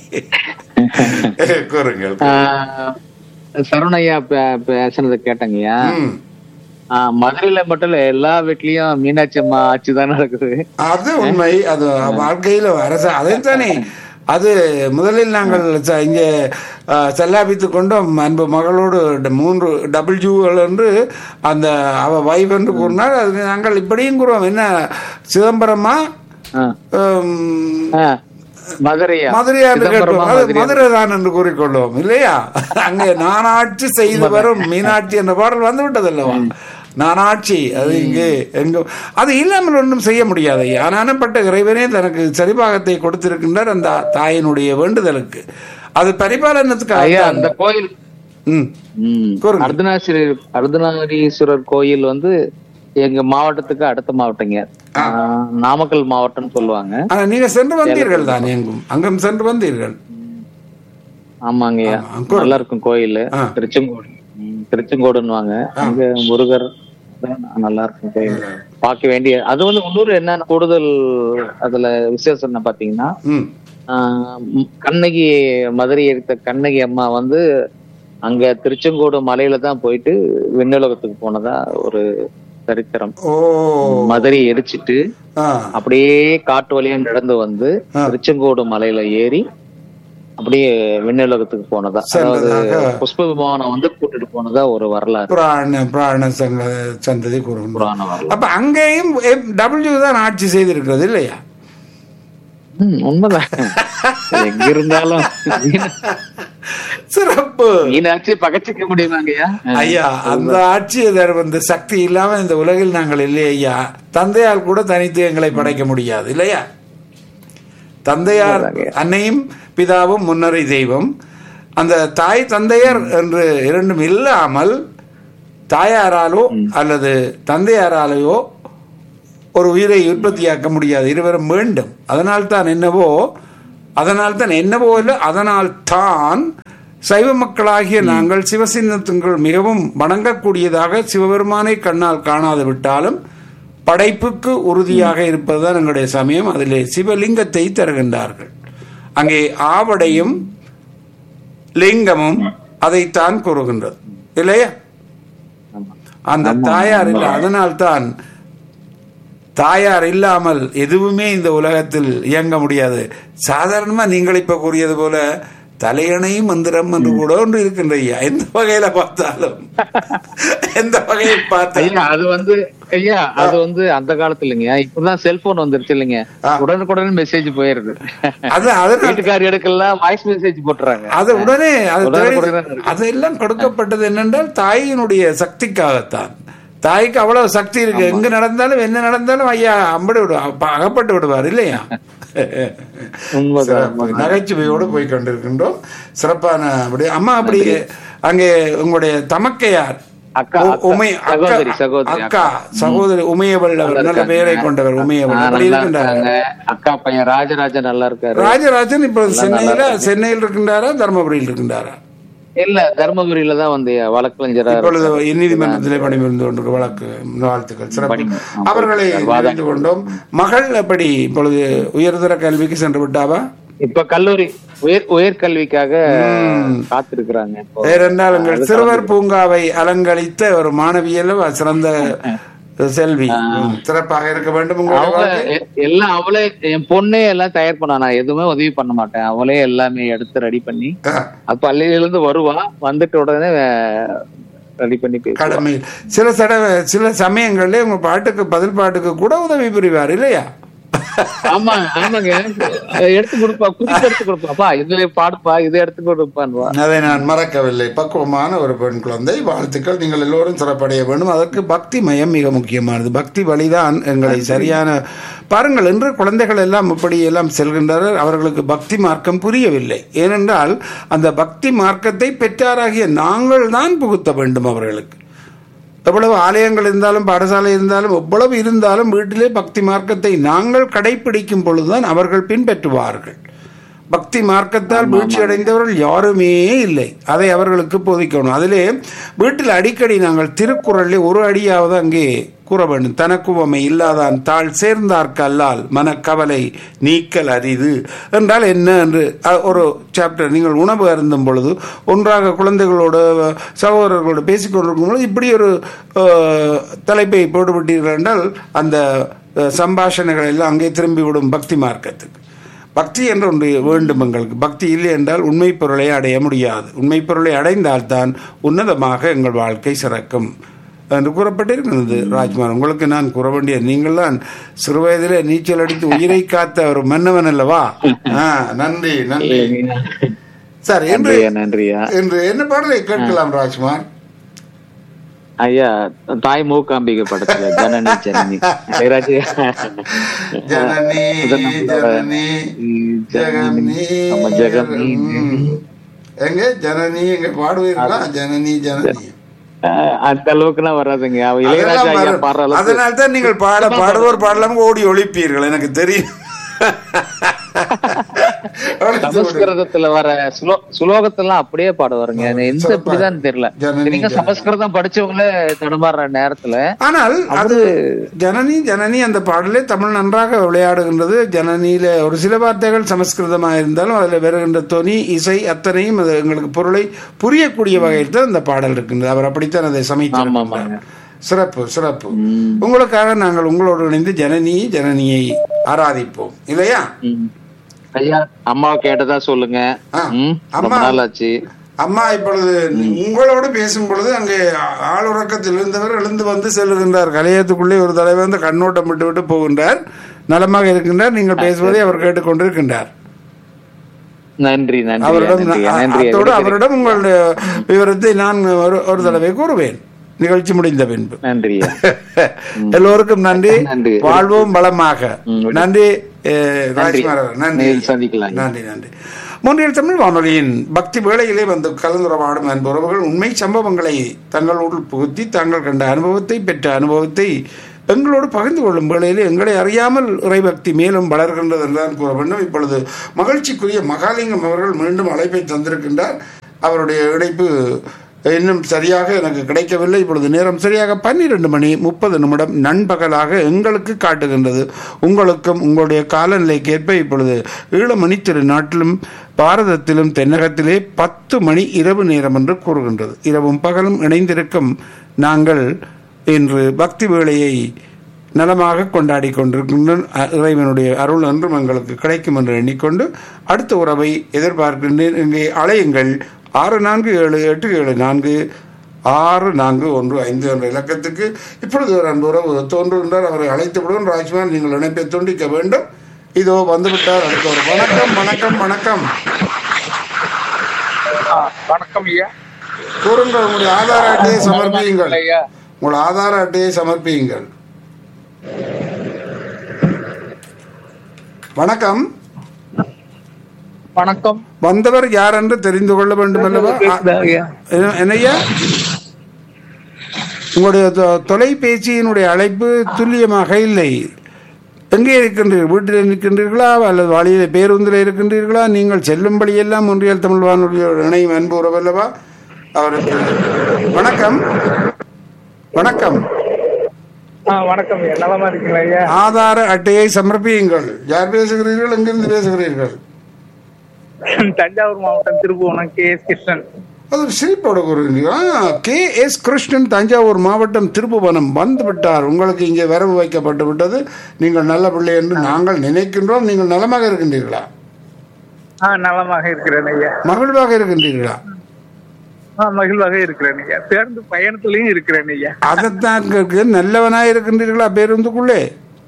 கூறுங்கள் ஆஹ், சரவணையா பே- பேசுனதை கேட்டங்கய்யா ம். ஆஹ், மதுரையில மட்டும் இல்ல எல்லா வீட்லயும் மீனாட்சி அம்மா ஆட்சி தான் நடக்குது அது உண்மை அது வாழ்க்கையில அரசு அதைத்தானே அது முதலில் நாங்கள் ச- இங்கே அஹ், செல்லாபித்து கொண்டோம் அன்பு மகளோடு ட- மூன்று டபுள் ஜூகள் என்று அந்த அவ வைஃப் என்று கூறினார் அது நாங்கள் இப்படியும் கூறுவோம் என்ன சிதம்பரமா ஆஹ், உம், ஆஹ், மதுரையா மதுரையா என்று சிதம்பரமா, கேட்போம் அது மதுரையா? மதுரை தான் என்று கூறிக்கொள்வோம் இல்லையா அங்கே நானாட்சி செய்து வரும் மீனாட்சி என்ற பாடல் வந்து விட்டது அல்லவா நானாட்சி அது இங்கே எங்க அது இல்லாமல் ஒன்றும் செய்ய முடியாது ஆனானப்பட்ட இறைவனே தனக்கு சரிபாகத்தை கொடுத்திருக்கின்றார் அந்த தாயினுடைய வேண்டுதலுக்கு அது பரிபாலனத்துக்காக ஐயா தான். அந்த கோயில் ம் ம். கூறுங்க. அர்த்தநாரீஸ்வரர் அர்த்தநாரீஸ்வரர் கோயில் வந்து எங்க மாவட்டத்துக்கு அடுத்த மாவட்டங்க ஆஹ், நாமக்கல் மாவட்டம்னு சொல்லுவாங்க ஆனா நீங்க சென்று வந்தீர்கள் தான் எங்கும் அங்கும் சென்று வந்தீர்கள் ஆமாங்கய்யா ஆமா, கூறு. நல்லா இருக்கும் கோயில் ஆ. திருச்செங்கோடு ம், திருச்செங்கோடுன்னுவாங்க அங்க முருகர் தான் நல்லா இருக்கும் கோயில் பார்க்க வேண்டிய அது வந்து இன்னொரு என்ன கூடுதல் அதுல விசேஷம் என்ன பாத்தீங்கன்னா ம் ஆஹ், ம், கண்ணகி மதுரை எடுத்த கண்ணகி அம்மா வந்து அங்க திருச்செங்கோடு மலையில தான் போயிட்டு விண்ணுலகத்துக்கு போனதா ஒரு சரித்திரம் ஓ மதுரை எரிச்சிட்டு ஆ அப்படியே காட்டு வழியா நடந்து வந்து திருச்செங்கோடு மலையில ஏறி அப்படியே விண்ணுலகத்துக்கு போனதா அதாவது சென்றதாக புஷ்ப விமானம் வந்து கூட்டிட்டு போனதா ஒரு வரலாறு புராண புராண சங்க சந்ததி கூறுகின்றோம் புராண வரலாறு அப்ப அங்கேயும் டபிள்யூ தான் ஆட்சி செய்திருக்கிறது இல்லையா ம், உண்மைதான் எங்க இருந்தாலும் சிறப்பு மீனாட்சி பகச்சிக்க முடியுமாங்கய்யா ஐயா அந்த ஆட்சி அதர் வந்து சக்தி இல்லாம இந்த உலகில் நாங்கள் இல்லை ஐயா தந்தையால் கூட தனித்து எங்களை படைக்க முடியாது இல்லையா தந்தையார் அன்னையும் பிதாவும் முன்னரை தெய்வம் அந்த தாய் தந்தையர் என்று இரண்டும் இல்லாமல் தாயாராலோ அல்லது தந்தையாராலேயோ ஒரு உயிரை உற்பத்தியாக்க முடியாது இருவரும் வேண்டும் அதனால் தான் என்னவோ அதனால் தான் என்ன போல அதனால் தான் சைவ மக்களாகிய நாங்கள் சிவசின்னத்துங்கள் மிகவும் வணங்கக்கூடியதாக சிவபெருமானை கண்ணால் காணாது விட்டாலும் படைப்புக்கு உறுதியாக இருப்பதுதான் எங்களுடைய சமயம் அதிலே சிவலிங்கத்தை தருகின்றார்கள் அங்கே ஆவடையும் லிங்கமும் அதைத்தான் கூறுகின்றது இல்லையா அந்த தாயார் இல்லை அதனால்தான் தாயார் இல்லாமல் எதுவுமே இந்த உலகத்தில் இயங்க முடியாது சாதாரணமா நீங்கள் இப்ப கூறியது போல தலையணை மந்திரம் என்று கூட ஒன்று இருக்கின்ற ஐயா எந்த வகையில பார்த்தாலும் எந்த வகையில் பார்த்தாலும் ஐயா அது வந்து ஐயா அது வந்து அந்த காலத்துல இல்லைங்க இப்பதான் செல்போன் வந்துருச்சு இல்லைங்க ஆ. உடனுக்குடன் மெசேஜ் போயிருது அது அதனால வீட்டுக்கார் எடுக்கலாம் வாய்ஸ் மெசேஜ் போட்டுறாங்க அது உடனே அது உடனே தேடி- உடனே இருக்கு. அதெல்லாம் கொடுக்கப்பட்டது என்னென்றால் தாயினுடைய சக்திக்காகத்தான் தாய்க்கு அவ்வளவு சக்தி இருக்கு எங்க நடந்தாலும் என்ன நடந்தாலும் ஐயா அம்படி விடுவார் அப்ப அகப்பட்டு விடுவார் இல்லையா உண்மைதான் சிறப்பு. நகைச்சுவையோடு போய் கொண்டிருக்கின்றோம் சிறப்பான அப்படி அம்மா அப்படி அங்கே உங்களுடைய தமக்கையார் அக்கா, உ- அக்கா. உமை அக்கா சகோதரி, சகோதரி, அக்கா சகோதரி உமையவள் அவர் நல்ல பெயரை கொண்டவர் உமையவள் ஆ, அப்படி நல்லா இருக்கின்றார் இருக்காங்க அக்கா பையன் ராஜராஜன் நல்லா இருக்காரு ராஜராஜன் இப்ப சென்னையில சென்னையில் இருக்கின்றாரா தர்மபுரியில் இருக்கின்றாரா இல்ல தர்மபுரியில தான் வந்து வழக்கறிஞரா இப்பொழுது நீதிமன்றத்திலே பணிபுரிந்து கொண்டிருக்க வழக்கு வாழ்த்துக்கள் சிறப்பு அவர்களை அறிந்து கொண்டோம் மகள் எப்படி இப்பொழுது உயர்தர கல்விக்கு சென்று விட்டாவா இப்ப கல்லூரி உயர் உயர்கல்விக்காக காத்திருக்கிறாங்க இப்போ வேறென்றால் எங்கள் சிறுவர் பூங்காவை அலங்கரித்த ஒரு மாணவியல் சிறந்த செல்வி ம், சிறப்பாக இருக்க வேண்டும் உங்களுடைய அவங்க வாழ்க்கை. எ- எல்லாம் அவளே என் பொண்ணே எல்லாம் தயார் பண்ணா நான் எதுவுமே உதவி பண்ண மாட்டேன் அவளே எல்லாமே எடுத்து ரெடி பண்ணி ஆ, அப்ப பள்ளியில இருந்து வருவா வந்துட்டு உடனே ரெடி பண்ணி பேசுவா கடமை சில தடவை சில சமயங்கள்ல உங்க பாட்டுக்கு பதில் பாட்டுக்கு கூட உதவி புரிவார் இல்லையா ஆமா ஆமாங்க எடுத்து கொடுப்பா குறிப்பு எடுத்து கொடுப்பாப்பா இதுல பாடுப்பா இதை எடுத்து கொடுப்பான்வா அதை நான் மறக்கவில்லை பக்குவமான ஒரு பெண் குழந்தை வாழ்த்துக்கள் நீங்கள் எல்லோரும் சிறப்படைய வேண்டும் அதற்கு பக்தி மயம் மிக முக்கியமானது பக்தி வழிதான் எங்களை சரியான பாருங்கள் இன்று குழந்தைகள் எல்லாம் இப்படி எல்லாம் செல்கின்றனர் அவர்களுக்கு பக்தி மார்க்கம் புரியவில்லை ஏனென்றால் அந்த பக்தி மார்க்கத்தை பெற்றாராகிய நாங்கள் தான் புகுத்த வேண்டும் அவர்களுக்கு எவ்வளவு ஆலயங்கள் இருந்தாலும் பாடசாலை இருந்தாலும் எவ்வளவு இருந்தாலும் வீட்டிலே பக்தி மார்க்கத்தை நாங்கள் கடைபிடிக்கும் பொழுதுதான் அவர்கள் பின்பற்றுவார்கள் பக்தி மார்க்கத்தால் வீழ்ச்சி அடைந்தவர்கள் யாருமே இல்லை அதை அவர்களுக்கு போதிக்கணும் அதிலே வீட்டில் அடிக்கடி நாங்கள் திருக்குறளில் ஒரு அடியாவது அங்கே கூற வேண்டும் தனக்குவமை இல்லாதான் தாழ் சேர்ந்தார்க்கு அல்லால் மனக்கவலை நீக்கல் அரிது என்றால் என்ன என்று அ- ஒரு சாப்டர் நீங்கள் உணவு அருந்தும் பொழுது ஒன்றாக குழந்தைகளோடு சகோதரர்களோடு பேசிக்கொண்டிருக்கும் பொழுது இப்படி ஒரு அஹ், தலைப்பை போட்டுவிட்டீர்கள் என்றால் அந்த அஹ், சம்பாஷணைகள் எல்லாம் அங்கே திரும்பிவிடும் பக்தி மார்க்கத்துக்கு பக்தி என்று ஒன்று வேண்டும் எங்களுக்கு பக்தி இல்லை என்றால் உண்மை பொருளை அடைய முடியாது உண்மை பொருளை அடைந்தால்தான் உன்னதமாக எங்கள் வாழ்க்கை சிறக்கும் என்று கூறப்பட்டிருக்கிறது ராஜ்குமார் உங்களுக்கு நான் கூற வேண்டிய நீங்கள் தான் சிறு வயதிலே நீச்சல் அடித்து உயிரை காத்த ஒரு மன்னவன் அல்லவா ஆ, நன்றி நன்றி சரி என்று நன்றியா நன்றியா என்று என்ன பாடலை கேட்கலாம் ராஜ்குமார் ஐயா தாய் மூக்காம்பிகை படத்துல ஜனனி ஜனனி இளையராஜா. ஜனனி ஜனனி ஜெகனி ஆமா, ஜெகனி. ம். எங்க ஜனனி எங்க பாடுவீர்களா ஜனனி ஜனனி அஹ் அந்த அளவுக்கு எல்லாம் வராதுங்க அவ இளையராஜா அதெல்லாம் ஐயா வரும். பாடுற அளவுக்கு அதனால தான் நீங்கள் பாட பாடுவோர் பாடலாம் ஓடி ஒழிப்பீர்கள் எனக்கு தெரியும் சமஸ்கிருதத்துல வர சுலோ- சுலோகத்தெல்லாம் அப்படியே பாடுவாருங்க அது எந்த இப்படிதான் தெரியல ஜனனி, நீங்க ஜனனி. சமஸ்கிருதம் படிச்சவங்களே தடுமாறுற நேரத்துல ஆனால் அது ஜனனி ஜனனி அந்த பாடலே தமிழ் நன்றாக விளையாடுகின்றது ஜனனியில ஒரு சில வார்த்தைகள் சமஸ்கிருதமாக இருந்தாலும் அதில் வருகின்ற தொனி இசை அத்தனையும் அது எங்களுக்கு பொருளை புரியக்கூடிய வகையில் தான் அந்த பாடல் இருக்கின்றது அவர் அப்படித்தான் அதை ஆமா, சமைத்து ஆமாங்க. சிறப்பு சிறப்பு உங்களுக்காக நாங்கள் உங்களோடு இணைந்து ஜனனி ஜனனியை ஆராதிப்போம் இல்லையா ம். ஐயா அம்மாவை கேட்டதா சொல்லுங்க ஆ, ம், ரொம்ப அம்மா. நாள் ஆச்சு அம்மா இப்பொழுது உங்களோடு பேசும் பொழுது அங்கே ஆளுறக்கத்தில் இருந்தவர் எழுந்து வந்து செல்லுகின்றார் கலையத்துக்குள்ளே ஒரு தடவை வந்து கண்ணோட்டம் விட்டு விட்டு போகின்றார் நலமாக இருக்கின்றார் நீங்கள் பேசுவதை அவர் கேட்டுக்கொண்டிருக்கின்றார் நன்றி நன்றி அவரிடம் நன்றி அ- நன்றி அத்தோடு அவரிடம் உங்களுடைய விவரத்தை நான் ஒரு ஒரு தடவை கூறுவேன் நிகழ்ச்சி முடிந்த பின்பு நன்றி எல்லோருக்கும் நன்றி நன்றி. வாழ்வோம் வளமாக ம். நன்றி அஹ், ராஜ்குமார் அவர்கள். நன்றி நேரில் சந்திக்கலாம். நன்றி நன்றி மூன்றில் தமிழ் வானொலியின் பக்தி வேளையிலே வந்து கலந்துரையாடும் அன்புறவுகள் உண்மை சம்பவங்களை தங்களுள் புகுத்தி தாங்கள் கண்ட அனுபவத்தை பெற்ற அனுபவத்தை எங்களோடு பகிர்ந்து கொள்ளும் வேளையில் எங்களை அறியாமல் இறைபக்தி மேலும் வளர்கின்றது என்றுதான் கூற வேண்டும் இப்பொழுது மகிழ்ச்சிக்குரிய மகாலிங்கம் அவர்கள் மீண்டும் அழைப்பை தந்திருக்கின்றார் அவருடைய இணைப்பு இன்னும் சரியாக எனக்கு கிடைக்கவில்லை இப்பொழுது நேரம் சரியாக பன்னிரண்டு மணி முப்பது நிமிடம் நண்பகலாக எங்களுக்கு காட்டுகின்றது உங்களுக்கும் உங்களுடைய காலநிலைக்கு ஏற்ப இப்பொழுது ஈழமணி திரு நாட்டிலும் பாரதத்திலும் தென்னகத்திலே பத்து மணி இரவு நேரம் என்று கூறுகின்றது இரவும் பகலும் இணைந்திருக்கும் நாங்கள் இன்று பக்தி வேளையை நலமாக கொண்டாடி கொண்டிருக்கின்ற அ- இறைவனுடைய அருள் என்றும் எங்களுக்கு கிடைக்கும் என்று எண்ணிக்கொண்டு அடுத்த உறவை எதிர்பார்க்கின்றேன் இங்கே அலையுங்கள் ஆறு நான்கு ஏழு எட்டு ஏழு நான்கு ஆறு நான்கு ஒன்று ஐந்து என்ற இலக்கத்துக்கு இப்பொழுது ஒரு அன்பு உறவு தோன்றுகின்றார் அவரை அழைத்து விடுவோம் ராஜ்குமார் நீங்கள் இணைப்பை துண்டிக்க வேண்டும் இதோ வந்துவிட்டார் அடுத்த ஒரு வணக்கம் வணக்கம் வணக்கம் வணக்கம் ஐயா கூறுங்கள் உங்களுடைய ஆதார அட்டையை சமர்ப்பியுங்கள் ஐயா உங்கள் ஆதார அட்டையை சமர்ப்பியுங்கள் வணக்கம் வணக்கம் வந்தவர் யார் என்று தெரிந்து கொள்ள வேண்டும் அல்லவா ஐயா என்ன- என்னய்யா உங்களுடைய தொ- தொலைபேசியினுடைய அழைப்பு துல்லியமாக இல்லை எங்கே இருக்கின்றீர்கள் வீட்டில் இருக்கின்றீர்களா அல்லது வழியில் பேருந்தில் இருக்கின்றீர்களா நீங்கள் செல்லும்படியெல்லாம் ஒன்றியல் தமிழ் வானொலியோடு இணையும் அன்பு உறவல்லவா அவருக்கு வணக்கம் வணக்கம் ஆ வணக்கம் ஐயா நலமா இருக்கீங்களா ஐயா ஆதார அட்டையை சமர்ப்பியுங்கள் யார் பேசுகிறீர்கள் எங்கிருந்து பேசுகிறீர்கள் தஞ்சாவூர் மாவட்டம் திருப்புவனம் கே எஸ் கிருஷ்ணன் அது சிரிப்போட கூறுகிறீங்க கே எஸ் கிருஷ்ணன் தஞ்சாவூர் மாவட்டம் திருப்புவனம் வந்து விட்டார் உங்களுக்கு இங்கே வரவு வைக்கப்பட்டு விட்டது நீங்கள் நல்ல பிள்ளை என்று நாங்கள் நினைக்கின்றோம் நீங்கள் நலமாக இருக்கின்றீர்களா ஆ நலமாக இருக்கிறேன் ஐயா மகிழ்வாக இருக்கின்றீர்களா ஆ மகிழ்வாக இருக்கிறேன் ஐயா பேருந்து பயணத்திலையும் இருக்கிறேன் ஐயா அதைத்தான் கேட்க நல்லவனாக இருக்கின்றீர்களா பேருந்துக்குள்ளே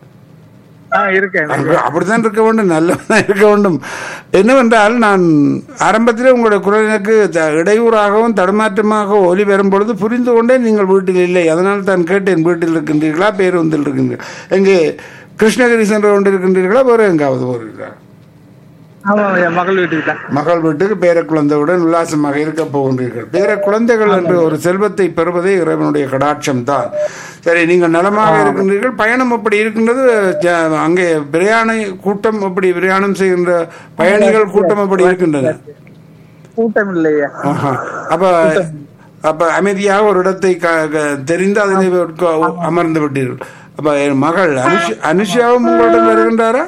ஆ இருக்கேன் ஐயா. அப்ப- அப்படித்தான் இருக்க வேண்டும் நல்லவனாக இருக்க வேண்டும் என்னவென்றால் நான் ஆரம்பத்திலே உங்களுடைய குரல் எனக்கு த- இடையூறாகவும் தடுமாற்றமாக ஒலி வரும் பொழுது புரிந்து கொண்டே நீங்கள் வீட்டில் இல்லை அதனால் தான் கேட்டேன் வீட்டில் இருக்கின்றீர்களா பேருந்தில் இருக்கின்றீர்களா எங்கே கிருஷ்ணகிரி சென்று கொண்டு இருக்கின்றீர்களா வேறு எங்காவது போகிறீர்களா ஆமாம் ஐயா மகள் வீட்டுக்கு தான் மகள் வீட்டுக்கு பேர குழந்தையுடன் உல்லாசமாக இருக்க போகின்றீர்கள் பேர குழந்தைகள் என்று ஒரு செல்வத்தை பெறுவதே இறைவனுடைய கடாட்சம் தான் சரி நீங்கள் நலமாக இருக்கின்றீர்கள் பயணம் அப்படி இருக்கின்றது ஜ- அங்கே பிரயாண கூட்டம் அப்படி பிரயாணம் செய்கின்ற பயணிகள் கூட்டம் அப்படி இருக்கின்றன கூட்டம் இல்லையா ஆஹா. அப்ப அப்ப அமைதியாக ஒரு இடத்தை க- க- தெரிந்து அதில் உட்கா- அமர்ந்து விட்டீர்கள் அப்ப என் மகள் அனுஷ் அனுஷாவும் உங்களிடம் வருகின்றாரா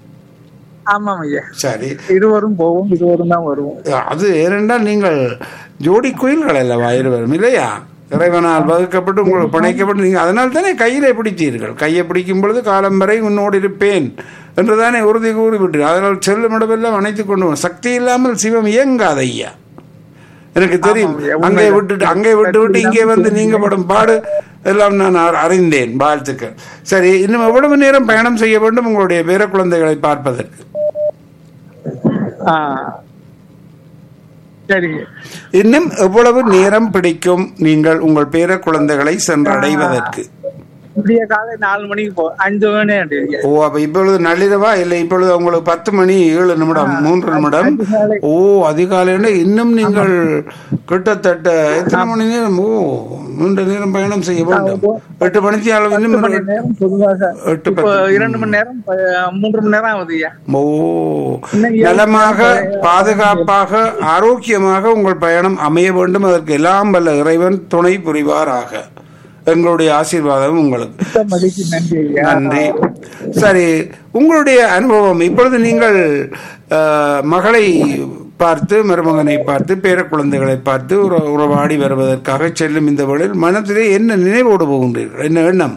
ஆமாம் ஐயா சரி இருவரும் போவோம் இருவரும் தான் வருவோம் அது ஏனென்றால் நீங்கள் ஜோடி குயில்கள் அல்லவா இருவரும் இல்லையா இறைவனால் வகுக்கப்பட்டு உங்களுக்கு பிணைக்கப்பட்டு நீங்கள் அதனால் தானே கையிலே பிடித்தீர்கள் கையை பிடிக்கும் பொழுது காலம் வரை உன்னோடு இருப்பேன் என்றுதானே உறுதி கூறிவிட்டு அதனால் செல்லும் இடமெல்லாம் அணைத்துக் கொண்டு வரும். சக்தி இல்லாமல் சிவம் இயங்காது ஐயா எனக்கு தெரியும் ஆமாம் ஐயா, அங்கே உண்மைதான். விட்டுட்டு அங்கே விட்டு விட்டு இங்கே வந்து நீங்க படும் பாடு எல்லாம் நான் அ- அறிந்தேன் வாழ்த்துக்கள் சரி இன்னும் எவ்வளவு நேரம் பயணம் செய்ய வேண்டும் உங்களுடைய பேர குழந்தைகளை பார்ப்பதற்கு ஆ சரிங்க இன்னும் எவ்வளவு நேரம் பிடிக்கும் நீங்கள் உங்கள் பேர குழந்தைகளை சென்றடைவதற்கு விடிய காலை நாலு மணிக்கு போ அஞ்சு மணி ஐயா ஓ அப்ப இப்பொழுது நள்ளிரவா இல்லை இப்பொழுது உங்களுக்கு பத்து மணி ஏழு நிமிடம் மூன்று நிமிடம் அதிகாலை. ஓ அதிகாலையில இன்னும் நீங்கள் கிட்டத்தட்ட எத்தனை மணி நேரம் ஓ மூன்று நேரம் பயணம் செய்ய வேண்டும் எட்டு மணிக்கு அளவு இன்னும் மணி ஒரு- நேரம் பொதுவாக எட்டு இப்போ பத்து இரண்டு மணி நேரம் ப- மூன்று மணி நேரம் ஆகுது ஐயா ஓ இன்னும் ஏழு நலமாக பாதுகாப்பாக ஆரோக்கியமாக உங்கள் பயணம் அமைய வேண்டும் அதற்கு எல்லாம் வல்ல இறைவன் துணை புரிவாராக எங்களுடைய ஆசீர்வாதம் உங்களுக்கு மதிக்கு நன்றி ஐயா நன்றி சரி உங்களுடைய அனுபவம் இப்பொழுது நீங்கள் அஹ், மகளை பார்த்து மருமகனை பார்த்து பேர குழந்தைகளை பார்த்து உற- உறவாடி வருவதற்காக செல்லும் இந்த வேளையில் மனத்திலே என்ன நினைவோடு போகின்றீர்கள் என்ன எண்ணம்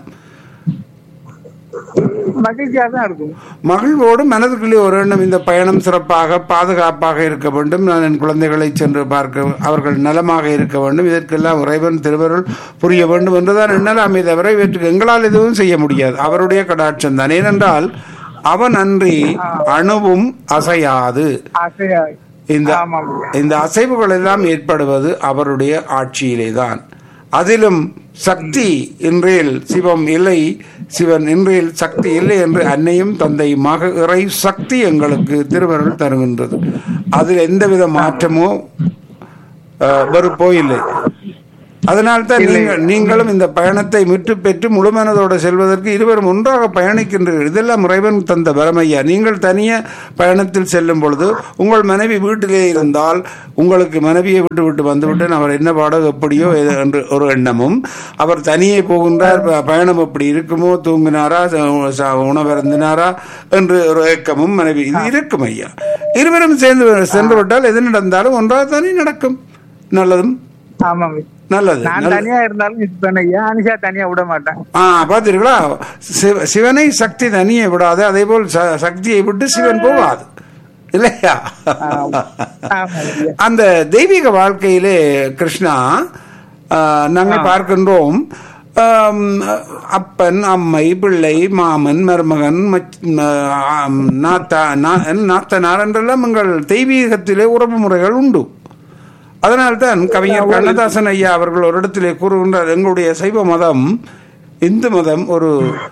மகிழ்ச்சியா தான் இருக்கும் மகிழ்வோடு மனதுக்குள்ளே ஒரு எண்ணம் இந்த பயணம் சிறப்பாக பாதுகாப்பாக இருக்க வேண்டும் நான் என் குழந்தைகளை சென்று பார்க்க அவர்கள் நலமாக இருக்க வேண்டும் இதற்கெல்லாம் இறைவன் திருவருள் புரிய வேண்டும் என்றுதான் எண்ணலாமே தவிர இவற்றுக்கு எங்களால் எதுவும் செய்ய முடியாது அவருடைய கடாட்சம் தான் ஏனென்றால் அவன் அன்றி அணுவும் அசையாது ஆசையா இந்த ஆமாம் ஐயா. இந்த அசைவுகள் எல்லாம் ஏற்படுவது அவருடைய ஆட்சியிலே தான் அதிலும் சக்தி இன்றையில் சிவம் இல்லை சிவன் இன்றையில் சக்தி இல்லை என்று அன்னையும் தந்தையுமாக இறை சக்தி எங்களுக்கு திருவருள் தருகின்றது அதில் எந்தவித மாற்றமோ அஹ், வெறுப்போ இல்லை அதனால்தான் நீங்கள் நீங்களும் இந்த பயணத்தை முற்று பெற்று முழுமனதோடு செல்வதற்கு இருவரும் ஒன்றாக பயணிக்கின்றீர்கள் இதெல்லாம் இறைவன் தந்த வரமையா நீங்கள் தனியே பயணத்தில் செல்லும் பொழுது உங்கள் மனைவி வீட்டிலே இருந்தால் உங்களுக்கு மனைவியை விட்டு விட்டு வந்துவிட்டேன் அவர் என்ன பாடோ எப்படியோ ஏதோ என்று ஒரு எண்ணமும் அவர் தனியே போகின்றார் ப- பயணம் எப்படி இருக்குமோ தூங்கினாரா ச- ச- உணவருந்தினாரா என்று ஒரு ஏக்கமும் மனைவி இது இருக்கும் ஐயா இருவரும் சேர்ந்து சென்று விட்டால் எது நடந்தாலும் ஒன்றாக தானே நடக்கும் நல்லதும் ஆமாங்க நல்லது நான் நல்லது. தனியா இருந்தாலும் இருப்பேன் ஐயா அனிஷா தனியா விட மாட்டேன் ஆ பார்த்தீர்களா சிவ- சிவனை சக்தி தனியே விடாது அதே போல் ச- சக்தியை விட்டு சிவன் போகாது இல்லையா ஆமாங்க ஐயா அந்த தெய்வீக வாழ்க்கையிலே கிருஷ்ணா ஆ, நாங்கள் பார்க்கின்றோம் ஆம், அப்பன் அம்மை பிள்ளை மாமன் மருமகன் மச்- ஆம், நாத்தா நா- நாத்தனார் என்றெல்லாம் எங்கள் தெய்வீகத்திலே உறவு முறைகள் உண்டு அதனால்தான் கவிஞர் கண்ணதாசன் ஐயா அவர்கள் ஒரு இடத்திலே கூறுகின்றார் எங்களுடைய சைவ மதம் இந்து மதம் ஒரு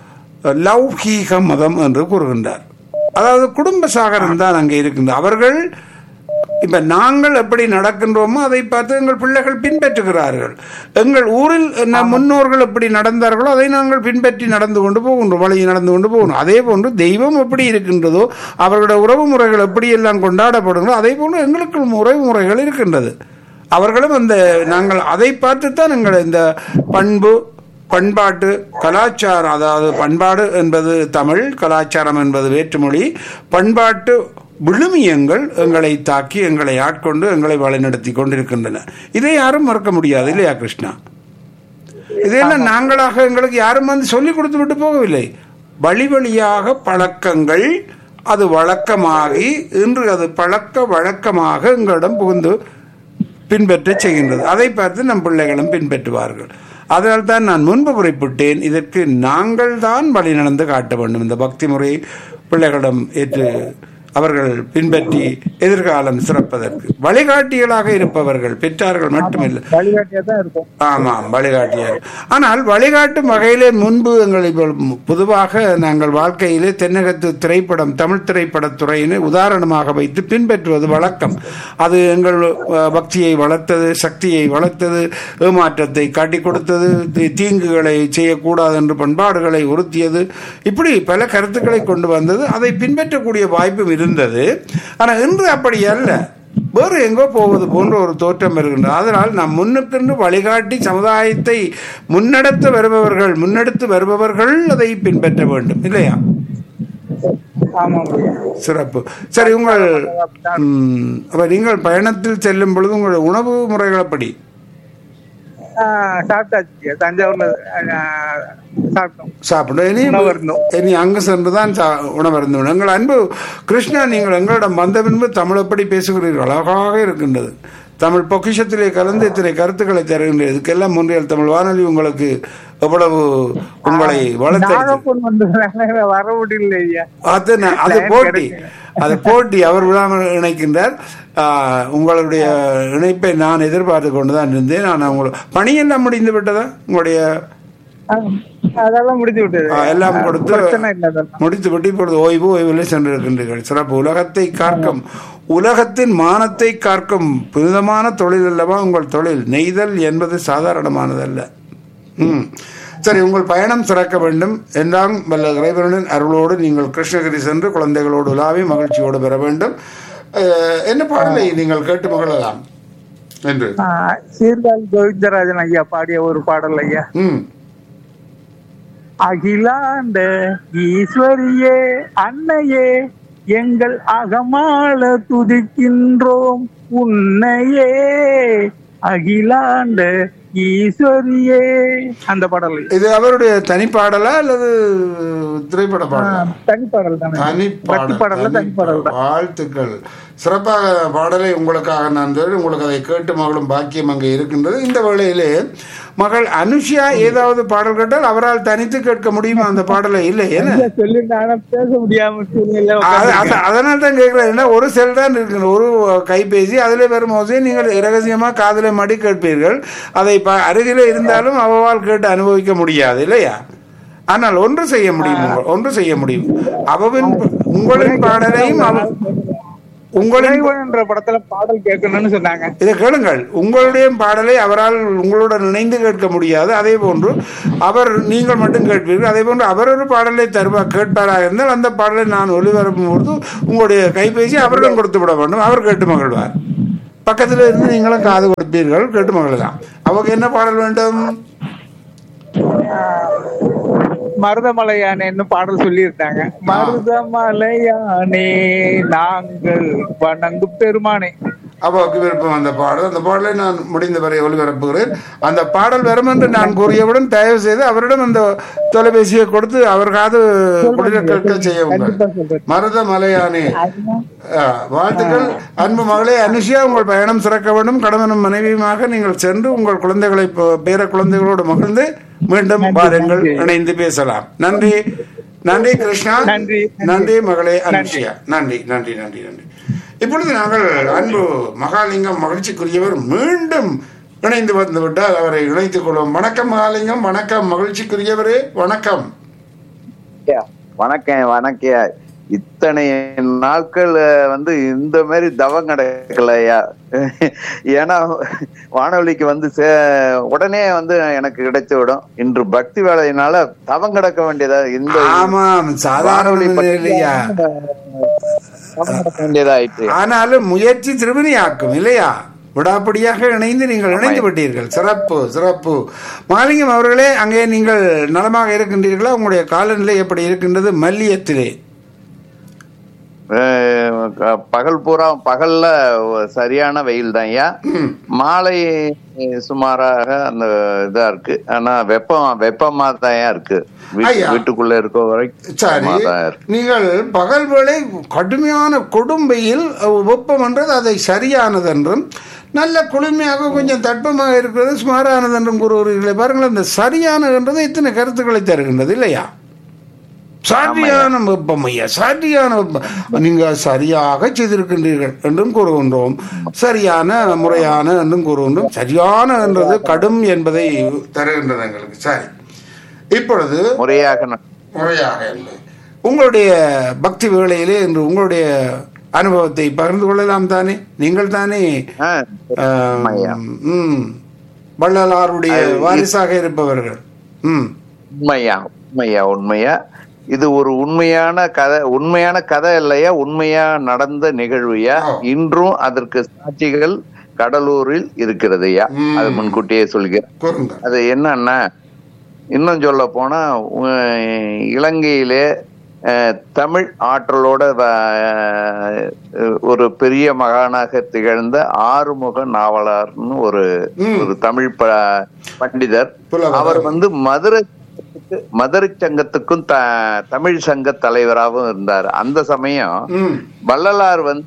லௌகீக மதம் என்று கூறுகின்றார் அதாவது குடும்ப சாகரம் தான் அங்கே இருக்கின்றது அவர்கள் இப்ப நாங்கள் எப்படி நடக்கின்றோமோ அதை பார்த்து எங்கள் பிள்ளைகள் பின்பற்றுகிறார்கள் எங்கள் ஊரில் நம் முன்னோர்கள் எப்படி நடந்தார்களோ அதை நாங்கள் பின்பற்றி நடந்து கொண்டு போகின்றோம் வழி நடந்து கொண்டு போகணும் அதே போன்று தெய்வம் எப்படி இருக்கின்றதோ அவர்களுடைய உறவு முறைகள் எப்படி எல்லாம் கொண்டாடப்படுங்களோ அதே போன்று எங்களுக்கு உறவு முறைகள் இருக்கின்றது அவர்களும் அந்த நாங்கள் அதை பார்த்துத்தான் எங்கள் இந்த பண்பு பண்பாட்டு கலாச்சாரம் அதாவது பண்பாடு என்பது தமிழ் கலாச்சாரம் என்பது வேற்றுமொழி பண்பாட்டு விழுமியங்கள் எங்களை தாக்கி எங்களை ஆட்கொண்டு எங்களை வழிநடத்தி கொண்டிருக்கின்றன இதை யாரும் மறக்க முடியாது இல்லையா கிருஷ்ணா இதெல்லாம் நாங்களாக எங்களுக்கு யாரும் வந்து சொல்லி கொடுத்து விட்டு போகவில்லை வழி வழியாக பழக்கங்கள் அது வழக்கமாகி இன்று அது பழக்க வழக்கமாக எங்களிடம் புகுந்து பின்பற்றச் செய்கின்றது அதை பார்த்து நம் பிள்ளைகளும் பின்பற்றுவார்கள் அதனால் தான் நான் முன்பு குறிப்பிட்டேன் இதற்கு நாங்கள் தான் வழி நடந்து காட்ட வேண்டும் இந்த பக்தி முறை பிள்ளைகளிடம் ஏற்று அவர்கள் பின்பற்றி எதிர்காலம் சிறப்பதற்கு வழிகாட்டிகளாக இருப்பவர்கள் பெற்றார்கள் மட்டுமில்லை வழிகாட்டியா தான் இருக்கும் ஆமாம் வழிகாட்டியார் ஆனால் வழிகாட்டும் வகையிலே முன்பு எங்களை போல் பொதுவாக நாங்கள் வாழ்க்கையிலே தென்னகத்து திரைப்படம் தமிழ் திரைப்படத் துறையினை உதாரணமாக வைத்து பின்பற்றுவது வழக்கம் அது எங்கள் அஹ், பக்தியை வளர்த்தது சக்தியை வளர்த்தது ஏமாற்றத்தை காட்டிக் கொடுத்தது தி- தீங்குகளை செய்யக்கூடாது என்று பண்பாடுகளை உறுத்தியது இப்படி பல கருத்துக்களை கொண்டு வந்தது அதை பின்பற்றக்கூடிய வாய்ப்பும் இருந்தது ஆனால் இன்று அப்படி அல்ல வேறு எங்கோ போவது போன்ற ஒரு தோற்றம் வருகின்றது அதனால் நாம் முன்னுக்கென்று வழிகாட்டி சமுதாயத்தை முன்னெடுத்து வருபவர்கள் முன்னெடுத்து வருபவர்கள் அதை பின்பற்ற வேண்டும் இல்லையா ஆமாங்க ஐயா சிறப்பு சரி உங்கள் ம், அப்ப நீங்கள் பயணத்தில் செல்லும் பொழுது உங்கள் உணவு முறைகள் எப்படி ஆஹ் சாப்பிட்டாச்சு ஐயா. தஞ்சாவூர்ல ஆஹ், சாப்பிட்டோம் சாப்பிடும் இனி உணவருந்தோம். இனி அங்கு சென்றுதான் சா- உணவருந்தும் எங்கள் அன்பு கிருஷ்ணா நீங்கள் எங்களிடம் வந்த பின்பு தமிழ் எப்படி பேசுகிறீர்கள் அழகாக இருக்கின்றது தமிழ் பொக்கிஷத்திலே கலந்து இத்தனை கருத்துக்களை தருகின்றது இதுக்கெல்லாம் முன்றியல் தமிழ் வானொலி உங்களுக்கு எவ்வளவு உங்களை வளர்த்தெடுத்து நாகப்பூர் வந்து வர முடியல ஐயா அது ந- அது போட்டி அது போட்டி அவர் விழாமல் இணைக்கின்றார் ஆஹ், உங்களுடைய இணைப்பை நான் எதிர்பார்த்து கொண்டுதான் இருந்தேன் நான் உங்களுக்கு பணியெல்லாம் முடிந்து விட்டதா உங்களுடைய ஆஹ், அதெல்லாம் முடிஞ்சு விட்டது ஆஹ், எல்லாம் கொடுத்து பிரச்சனை இல்லை அதெல்லாம் முடித்து விட்டு இப்பொழுது ஓய்வு ஓய்வில் சென்றிருக்கின்றீர்கள் சிறப்பு உலகத்தை காக்கும் உலகத்தின் மானத்தை காக்கும் புனிதமான தொழில் அல்லவா உங்கள் தொழில் நெய்தல் என்பது சாதாரணமானதல்ல ம் சரி உங்கள் பயணம் சிறக்க வேண்டும் என்றாம் வல்ல இறைவனுடன் அருளோடு நீங்கள் கிருஷ்ணகிரி சென்று குழந்தைகளோடு உலாவி மகிழ்ச்சியோடு பெற வேண்டும் அஹ், என்ன பாடலை நீங்கள் கேட்டு மகிழலாம் என்று ஆஹ், சீர்காழி கோவிந்தராஜன் ஐயா பாடிய ஒரு பாடல் ஐயா ம் அகிலாண்ட ஈஸ்வரியே அன்னையே எங்கள் அகமாள துதிக்கின்றோம் உன்னையே அகிலாண்ட ஈஸ்வரியே அந்த பாடல் இது அவருடைய தனிப்பாடலா அல்லது திரைப்பட பாடலா தனிப்பாடல் தானே பக்தி பாடல்ல தனிப்பாடல் தனிப்பாடல் தான் வாழ்த்துக்கள் சிறப்பாக பாடலை உங்களுக்காக நான் தருவேன் உங்களுக்கு அதை கேட்டு மகளும் பாக்கியம் அங்கே இருக்கின்றது இந்த வேளையிலே மகள் அனுஷியா ஏதாவது பாடல் கேட்டால் அவரால் தனித்து கேட்க முடியுமா அந்த பாடலை இல்லை ஏன்னா சொல்லி நானும் பேச முடியாம சூழ்நிலை அது- அது- அதனால தான் கேட்கிறேன் ஏன்னா ஒரு செல் தான் இருக்கு ஒரு கைபேசி அதில் வரும் போதே நீங்கள் இரகசியமாக காதலை மாடி கேட்பீர்கள் அதை ப அருகிலே இருந்தாலும் அவவால் கேட்டு அனுபவிக்க முடியாது இல்லையா ஆனால் ஒன்று செய்ய முடியும் உங்கள்- ஒன்று செய்ய முடியும் அவவின் உங்களின் பாடலையும் அவ உங்களின் இறைவன் என்ற படத்துல பாடல் கேட்கணும்னு சொன்னாங்க இதை கேளுங்கள் உங்களுடைய பாடலை அவரால் உங்களுடன் இணைந்து கேட்க முடியாது அதே போன்று அவர் நீங்கள் மட்டும் கேட்பீர்கள் அதே போன்று அவர் ஒரு பாடலை தருவா கேட்பாராக இருந்தால் அந்த பாடலை நான் ஒளிபரப்பும் பொழுது உங்களுடைய கைபேசி அவரிடம் கொடுத்து விட வேண்டும் அவர் கேட்டு மகிழ்வார் பக்கத்தில் இருந்து நீங்களும் காது கொடுப்பீர்கள் கேட்டு மகிழலாம் அவங்க என்ன பாடல் வேண்டும் மருதமலையானேன்னு பாடல் சொல்லியிருந்தாங்க மருதமலையானே நாங்கள் வணங்கும் பெருமானே அப்பாவுக்கு விருப்பம் அந்த பாடல் அந்த பாடலை நான் முடிந்தவரை ஒளிபரப்புகிறேன் அந்த பாடல் வரும் என்று நான் கூறியவுடன் தயவு செய்து அவரிடம் அந்த தொலைபேசியை கொடுத்து அவர் காது குளிர கேட்க செய்யுங்கள் மருத மலையானே ஆ, வாழ்த்துக்கள் அன்பு மகளே அனுஷியா உங்கள் பயணம் சிறக்க வேண்டும் கணவனும் மனைவியுமாக நீங்கள் சென்று உங்கள் குழந்தைகளை ப- பேர குழந்தைகளோடு மகிழ்ந்து மீண்டும் வாருங்கள் இணைந்து பேசலாம் நன்றி நன்றி கிருஷ்ணா நன்றி. நன்றி மகளே அனுஷியா நன்றி நன்றி நன்றி நன்றி இப்பொழுது நாங்கள் அன்பு மகாலிங்கம் மகிழ்ச்சிக்குரியவர் மீண்டும் இணைந்து வந்து விட்டால் அவரை இணைத்துக் கொள்வோம் வணக்கம் மகாலிங்கம் வணக்கம் மகிழ்ச்சிக்குரியவரே வணக்கம் வணக்கம் வணக்கம் இத்தனை நாட்கள் அஹ், வந்து இந்த மாதிரி தவம் கிடக்கலையா ஏன்னா வானொலிக்கு வந்து சே- உடனே வந்து எனக்கு கிடைச்சு விடும் இன்று பக்தி வேலையினால தவம் கிடக்க வேண்டியதா இந்த ஆமாம் சாதாரண இல்லையா தவம் கிடக்க வேண்டியதாயிற்று ஆனாலும் முயற்சி திருமணியாக்கும் இல்லையா விடாப்படியாக இணைந்து நீங்கள் இணைந்து விட்டீர்கள் சிறப்பு சிறப்பு மாலிங்கம் அவர்களே அங்கே நீங்கள் நலமாக இருக்கின்றீர்களா உங்களுடைய காலநிலை எப்படி இருக்கின்றது மல்லியத்திலே அஹ், க- பகல் பூரா பகல்ல சரியான வெயில் தான் ஐயா மாலை சுமாராக அந்த இதா இருக்கு ஆனா வெப்பம் வெப்பமா தான் இருக்கு வீட்டு- ஐயா. வீட்டுக்குள்ள இருக்க வரைக்கும் சரி வெப்பமா தான் இருக்கு நீங்கள் பகல் வேளை கடுமையான கொடும் வெயில் அஹ், வெப்பம் என்றது அதை சரியானது என்றும் நல்ல குளுமையாக கொஞ்சம் தட்பமாக இருக்கிறது சுமாரானது என்றும் கூறுகிறீர்களே பாருங்கள் இந்த சரியானதுன்றது இத்தனை கருத்துக்களை தருகின்றது இல்லையா சரியான வெப்பம் ஐயா சரியான வெப்பம் நீங்க சரியாக செய்திருக்கின்றீர்கள் என்றும் கூறுகின்றோம் சரியான முறையான என்றும் கூறுகின்றோம் சரியான என்றது கடும் என்பதை தருகின்றது எங்களுக்கு சரி இப்பொழுது முறையாக ந- முறையாக இல்லை உங்களுடைய பக்தி வேளையிலே இன்று உங்களுடைய அனுபவத்தை பகிர்ந்து கொள்ளலாம் தானே நீங்கள் தானே ஆ, ஆம், ஐயா. ம், வள்ளலாருடைய வாரிசாக இருப்பவர்கள் ம் உண்மையா உண்மையா உண்மையா இது ஒரு உண்மையான கதை உண்மையான கதை இல்லையா உண்மையா நடந்த நிகழ்வுயா ஆ. இன்றும் அதற்கு சாட்சிகள் கடலூரில் இருக்கிறதுயா ம். அது முன்கூட்டியே சொல்கிறேன் கூறுங்க அது என்னன்னா இன்னும் சொல்ல போனா உ- இலங்கையிலே அஹ், தமிழ் ஆற்றலோட வ- ஒரு பெரிய மகானாக திகழ்ந்த ஆறுமுக நாவலர்னு ஒரு ம். ஒரு தமிழ் ப- பண்டிதர் புலவர். அவர் வந்து மதுரை சங்கத்துக்கு- மதுரை சங்கத்துக்கும் த- தமிழ் சங்க தலைவராகவும் இருந்தார் அந்த சமயம் ம் வள்ளலார் வந்து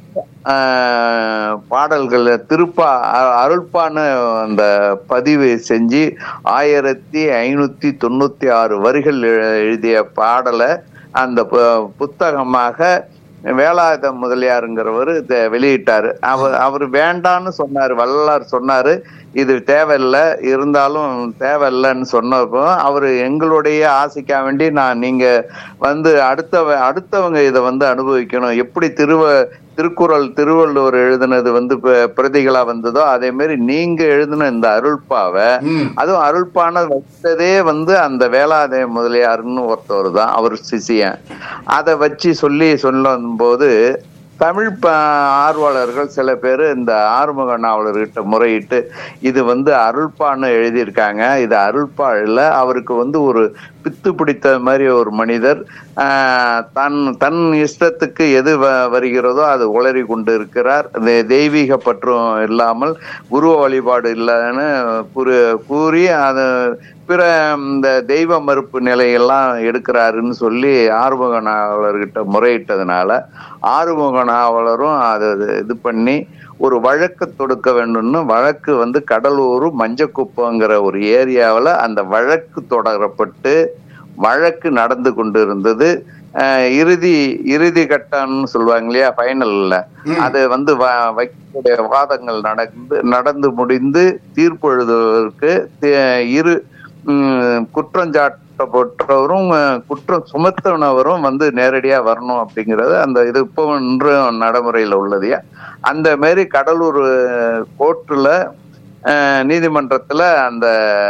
ஆஹ், பாடல்கள் திருப்பா அ- அருள்பான்னு அந்த பதிவு செஞ்சு ஆயிரத்தி ஐநூத்தி தொண்ணூத்தி ஆறு வரிகள் எழு- எழுதிய பாடலை அந்த பு- புத்தகமாக வேலாயுத முதலியாருங்கிறவர் இதை வெளியிட்டாரு அவர் அவர் வேண்டான்னு சொன்னாரு வள்ளலார் சொன்னாரு இது தேவையில்லை இருந்தாலும் தேவையில்லைன்னு சொன்னப்போ அவர் எங்களுடைய ஆசைக்கா வேண்டி நான் நீங்க வந்து அடுத்தவ அடுத்தவங்க இதை வந்து அனுபவிக்கணும் எப்படி திருவ திருக்குறள் திருவள்ளுவர் எழுதினது வந்து ப- பிரதிகளா வந்ததோ அதே மாதிரி நீங்க எழுதின இந்த அருள்பாவை ம் அதுவும் அருள்பான வச்சதே வந்து அந்த வேளாதே முதலியாருன்னு ஒருத்தவர் தான் அவர் சிசியன் அதை வச்சு சொல்லி சொல்லும் போது தமிழ் ப- ஆர்வலர்கள் சில பேர் இந்த ஆறுமுக நாவலர்கிட்ட முறையிட்டு இது வந்து அருள்பான்னு எழுதியிருக்காங்க இது அருள்பா இல்ல அவருக்கு வந்து ஒரு பித்து பிடித்த மாதிரி ஒரு மனிதர் ஆஹ், தன் தன் இஷ்டத்துக்கு எது வ- வருகிறதோ அது உளறி கொண்டு இருக்கிறார் தெ- தெய்வீக பற்றும் இல்லாமல் உருவ வழிபாடு இல்லைன்னு கூறு கூறி அது பிற இந்த தெய்வ மறுப்பு நிலையெல்லாம் எடுக்கிறாருன்னு சொல்லி ஆறுமுக நாவலர்கிட்ட முறையிட்டதுனால ஆறுமுக நாவலரும் அதை இது பண்ணி ஒரு வழக்கு தொடுக்க வேண்டும்னு வழக்கு வந்து கடலூர் மஞ்சக்குப்பங்கிற ஒரு ஏரியாவில் அந்த வழக்கு தொடரப்பட்டு வழக்கு நடந்து கொண்டு இருந்தது அஹ் இறுதி இறுதி கட்டம்னு சொல்லுவாங்க இல்லையா ஃபைனல்ல அது வந்து வ- வைக்கக்கூடிய வாதங்கள் நடந்து நடந்து முடிந்து தீர்ப்பு எழுதுவதற்கு தி- இரு ம், குற்றஞ்சாட்டு குற்றப்பட்டவரும் அஹ், குற்றம் சுமத்தினவரும் வந்து நேரடியா வரணும் அப்படிங்கறது அந்த இது இப்போ இன்றும் நடைமுறையில உள்ளதுயா அந்த மாதிரி கடலூர் கோர்ட்டுல அஹ், நீதிமன்றத்துல அந்த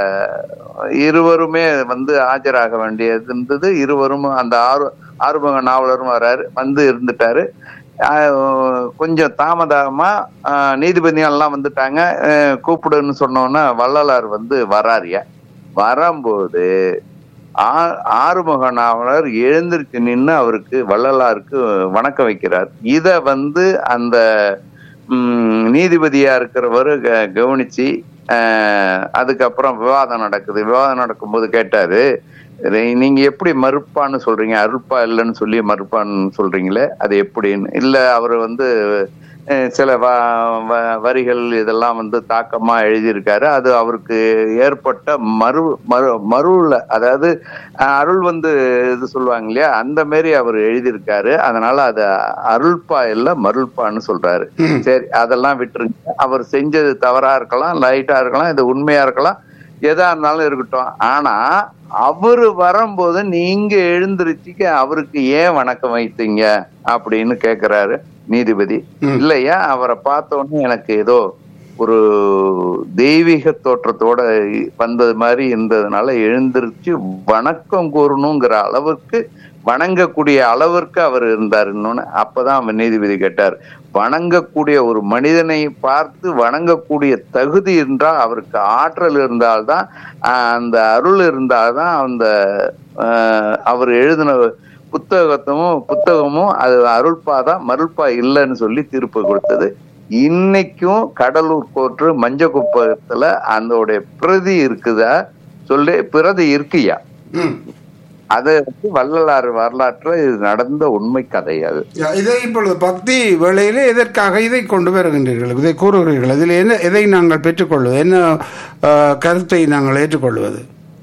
இருவருமே வந்து ஆஜராக வேண்டியது இருந்தது இருவரும் அந்த ஆறு ஆறுமுக நாவலரும் வராரு வந்து இருந்துட்டாரு ஆஹ் கொஞ்சம் தாமதமா ஆஹ் நீதிபதிகள் எல்லாம் வந்துட்டாங்க ஆஹ் கூப்பிடுன்னு சொன்னோன்னா வள்ளலார் வந்து வராரியா வரும்போது ஆ- ஆறுமுக நாவலர் எழுந்திருச்சு நின்று அவருக்கு வள்ளலாருக்கு வணக்கம் வைக்கிறார் இத வந்து அந்த ம், நீதிபதியா இருக்கிறவரு க- கவனிச்சு ஆஹ் அதுக்கப்புறம் விவாதம் நடக்குது விவாதம் நடக்கும்போது கேட்டாரு "இதை நீங்க எப்படி மறுப்பான்னு சொல்றீங்க அருட்பா இல்லைன்னு சொல்லி மறுப்பான்னு சொல்றீங்களே அது எப்படின்னு இல்ல அவர் வந்து அஹ், சில வ- வ- வரிகள் இதெல்லாம் வந்து தாக்கமா எழுதியிருக்காரு அது அவருக்கு ஏற்பட்ட மறு மறு மருள அதாவது அஹ், அருள் வந்து இது சொல்லுவாங்க இல்லையா அந்த மாதிரி அவர் எழுதியிருக்காரு அதனால அது அருள்பா இல்ல மருள்பான்னு சொல்றாரு சரி அதெல்லாம் விட்டுருங்க அவர் செஞ்சது தவறா இருக்கலாம் லைட்டா இருக்கலாம் இது உண்மையா இருக்கலாம் எதா இருந்தாலும் இருக்கட்டும் ஆனா அவரு வரும்போது நீங்க எழுந்திருச்சுக்கு அவருக்கு ஏன் வணக்கம் வைத்தீங்க அப்படின்னு கேக்குறாரு நீதிபதி இல்லையா அவரை பார்த்த உடனே எனக்கு ஏதோ ஒரு தெய்வீக தோற்றத்தோட வந்தது மாதிரி இருந்ததுனால எழுந்திருச்சு வணக்கம் கூறணுங்கிற அளவுக்கு வணங்கக்கூடிய அளவிற்கு அவர் இருந்தார் இன்னொன்னு அப்பதான் அவன் நீதிபதி கேட்டார் வணங்கக்கூடிய ஒரு மனிதனை பார்த்து வணங்கக்கூடிய தகுதி என்றால் அவருக்கு ஆற்றல் இருந்தால்தான் ஆஹ், அந்த அருள் இருந்தால்தான் அந்த ஆஹ், அவர் எழுதின புத்தகத்தமும் புத்தகமும் அது அருள்பாதா மருள்பா இல்லைன்னு சொல்லி தீர்ப்பு கொடுத்தது இன்னைக்கும் கடலூர் கோர்ட்டு மஞ்சக்குப்பத்துல அதோடைய பிரதி இருக்குதா சொல்லி பிரதி இருக்குயா ம். அது வந்து வள்ளலார் வரலாற்றுல இது நடந்த உண்மை கதை அது யா, இதை இப்பொழுது பக்தி வேளையிலே எதற்காக இதை கொண்டு வருகின்றீர்கள் இதை கூறுகிறீர்கள் இதில் என்ன எதை நாங்கள் பெற்றுக்கொள்வது என்ன ஆஹ், கருத்தை நாங்கள் ஏற்றுக்கொள்வது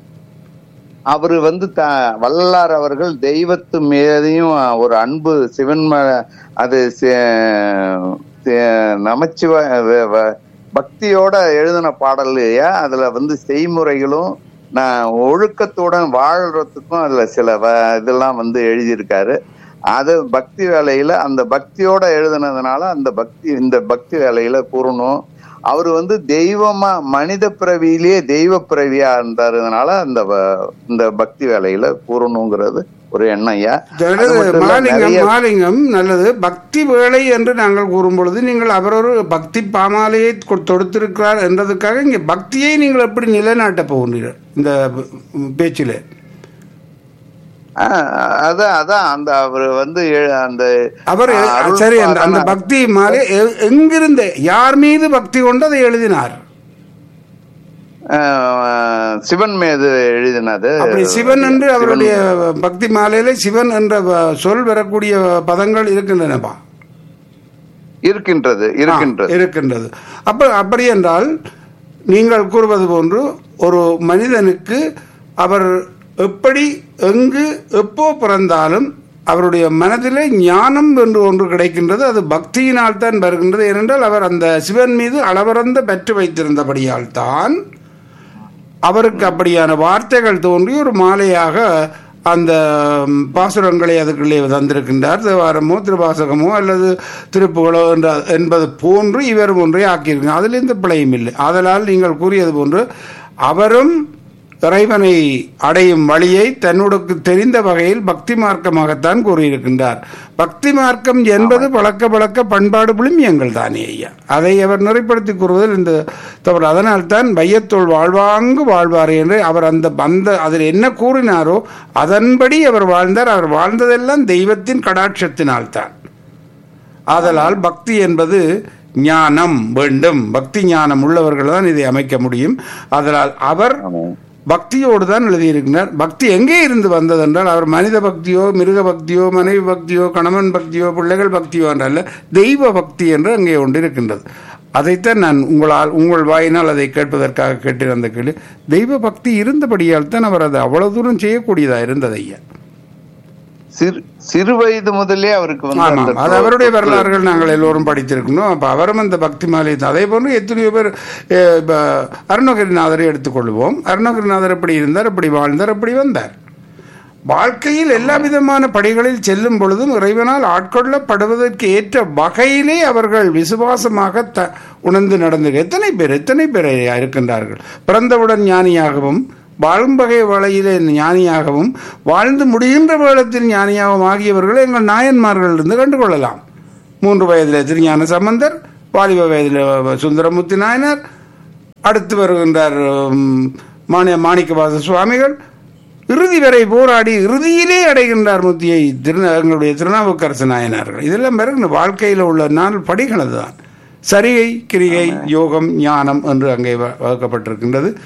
அவரு வந்து த வள்ளலார் அவர்கள் தெய்வத்து மீதையும் ஒரு அன்பு சிவன் ம- அது சி- சி- நமச்சிவ வ- வ- பக்தியோட எழுதின பாடல் இல்லையா அதுல வந்து செய்முறைகளும் நான் ஒழுக்கத்துடன் வாழ்றதுக்கும் அதுல சில வ- இதெல்லாம் வந்து எழுதியிருக்காரு அது பக்தி வேலையில அந்த பக்தியோட எழுதுனதுனால அந்த பக்தி இந்த பக்தி வேலையில கூறணும் அவர் வந்து தெய்வமா மனித பிறவியிலேயே தெய்வ பிறவியா இருந்தாருனால அந்த வ- இந்த பக்தி வேலையில கூறணுங்கிறது ஒரு எண்ணம் ஐயா அது அதாவது மட்டும் இல்ல, மாலிங்கம் நிறைய மாலிங்கம் நல்லது பக்தி வேலை என்று நாங்கள் கூறும் பொழுது நீங்கள் அவர் ஒரு பக்தி பாமாலையை கொ- தொடுத்திருக்கிறார் என்றதுக்காக இங்கே பக்தியை நீங்கள் எப்படி நிலைநாட்டப் போகிறீர்கள் இந்த பேச்சில் ஆஹ் அதான் அதான் அந்த அவர் வந்து எழு- அந்த அவர் ஆஹ், அருள் சரி அந்த அந்த பாடன- பக்தி மாலை எ- எங்கிருந்து யார் மீது பக்தி கொண்டு அதை எழுதினார் ஆஹ், சிவன் மீது எழுதினது அப்படி சிவன் என்று சிவன் அவருடைய பக்தி மாலையில சிவன் என்ற வ- சொல் வரக்கூடிய பதங்கள் இருக்கின்றனப்பா இருக்கின்றது இருக்கின்றது ஆ, இருக்கின்றது அப்ப அப்படி என்றால் நீங்கள் கூறுவது போன்று ஒரு மனிதனுக்கு அவர் எப்படி எங்கு எப்போ பிறந்தாலும் அவருடைய மனதிலே ஞானம் என்று ஒன்று கிடைக்கின்றது அது பக்தியினால் தான் வருகின்றது ஏனென்றால் அவர் அந்த சிவன் மீது அளவறந்த பற்று வைத்திருந்தபடியால் தான் அவருக்கு அப்படியான வார்த்தைகள் தோன்றி ஒரு மாலையாக அந்த ம், பாசுரங்களை அதுக்குள்ளே தந்திருக்கின்றார் தேவாரமோ திருவாசகமோ அல்லது திருப்புகளோ என்ற என்பது போன்று இவரும் ஒன்றை ஆக்கியிருக்கிறார் அதில் எந்த பிழையும் இல்லை ஆதலால் நீங்கள் கூறியது போன்று அவரும் இறைவனை அடையும் வழியை தன்னுடைய தெரிந்த வகையில் பக்தி மார்க்கமாகத்தான் கூறியிருக்கின்றார் பக்தி மார்க்கம் என்பது பழக்க பழக்க பண்பாடு விழுமியங்கள் தானே ஐயா அதை அவர் நிறைப்படுத்தி கூறுவதில் இந்த தவறு அதனால்தான் வையத்தோள் வாழ்வாங்கு வாழ்வார் என்று அவர் அந்த அந்த அதில் என்ன கூறினாரோ அதன்படி அவர் வாழ்ந்தார் அவர் வாழ்ந்ததெல்லாம் தெய்வத்தின் கடாட்சத்தினால்தான் ஆதலால் பக்தி என்பது ஞானம் வேண்டும் பக்தி ஞானம் உள்ளவர்கள் தான் இதை அமைக்க முடியும் ஆதலால் அவர் பக்தியோடு தான் எழுதியிருக்கிறார் பக்தி எங்கே இருந்து வந்ததென்றால் அவர் மனித பக்தியோ மிருக பக்தியோ மனைவி பக்தியோ கணவன் பக்தியோ பிள்ளைகள் பக்தியோ என்றல்ல தெய்வ பக்தி என்று அங்கே ஒன்று இருக்கின்றது அதைத்தான் நான் உங்களால் உங்கள் வாயினால் அதை கேட்பதற்காக கேட்டிருந்த கேள்வி தெய்வ பக்தி இருந்தபடியால் தான் அவர் அதை அவ்வளவு தூரம் செய்யக்கூடியதாக இருந்தது ஐயா சிறு சிறு வயது முதலே அவருக்கு வந்து ஆமாம் அந்த அது அவருடைய வரலாறுகள் நாங்கள் எல்லோரும் படித்திருக்கணும் அப்ப அவரும் அந்த பக்தி மாலை அதே போன்று எத்தனையோ பேர் அஹ், இப்ப அருணகிரிநாதரை எடுத்துக்கொள்வோம் அருணகிரிநாதர் எப்படி இருந்தார் எப்படி வாழ்ந்தார் எப்படி வந்தார் வாழ்க்கையில் எல்லா விதமான படிகளில் செல்லும் பொழுதும் இறைவனால் ஆட்கொள்ளப்படுவதற்கு ஏற்ற வகையிலே அவர்கள் விசுவாசமாக த உணர்ந்து நடந்து எத்தனை பேர் எத்தனை பேர் இருக்கின்றார்கள் பிறந்தவுடன் ஞானியாகவும் வாழும் வகை வழியிலே ஞானியாகவும் வாழ்ந்து முடிகின்ற வேளத்தில் ஞானியாகவும் ஆகியவர்களை எங்கள் நாயன்மார்களிலிருந்து கண்டுகொள்ளலாம் மூன்று வயதில் திருஞான சம்பந்தர் வாலிப வயதில் சுந்தரமூர்த்தி நாயனார் அடுத்து வருகின்றார் உம், மாணிய மாணிக்கவாச சுவாமிகள் இறுதி வரை போராடி இறுதியிலே அடைகின்றார் முத்தியை திரு எங்களுடைய திருநாவுக்கரசு நாயனார்கள் இதெல்லாம் பிறகு வாழ்க்கையில் உள்ள நாள் படிகள் அதுதான் சரிகை கிரிகை யோகம் ஞானம் என்று அங்கே வ- வகுக்கப்பட்டிருக்கின்றது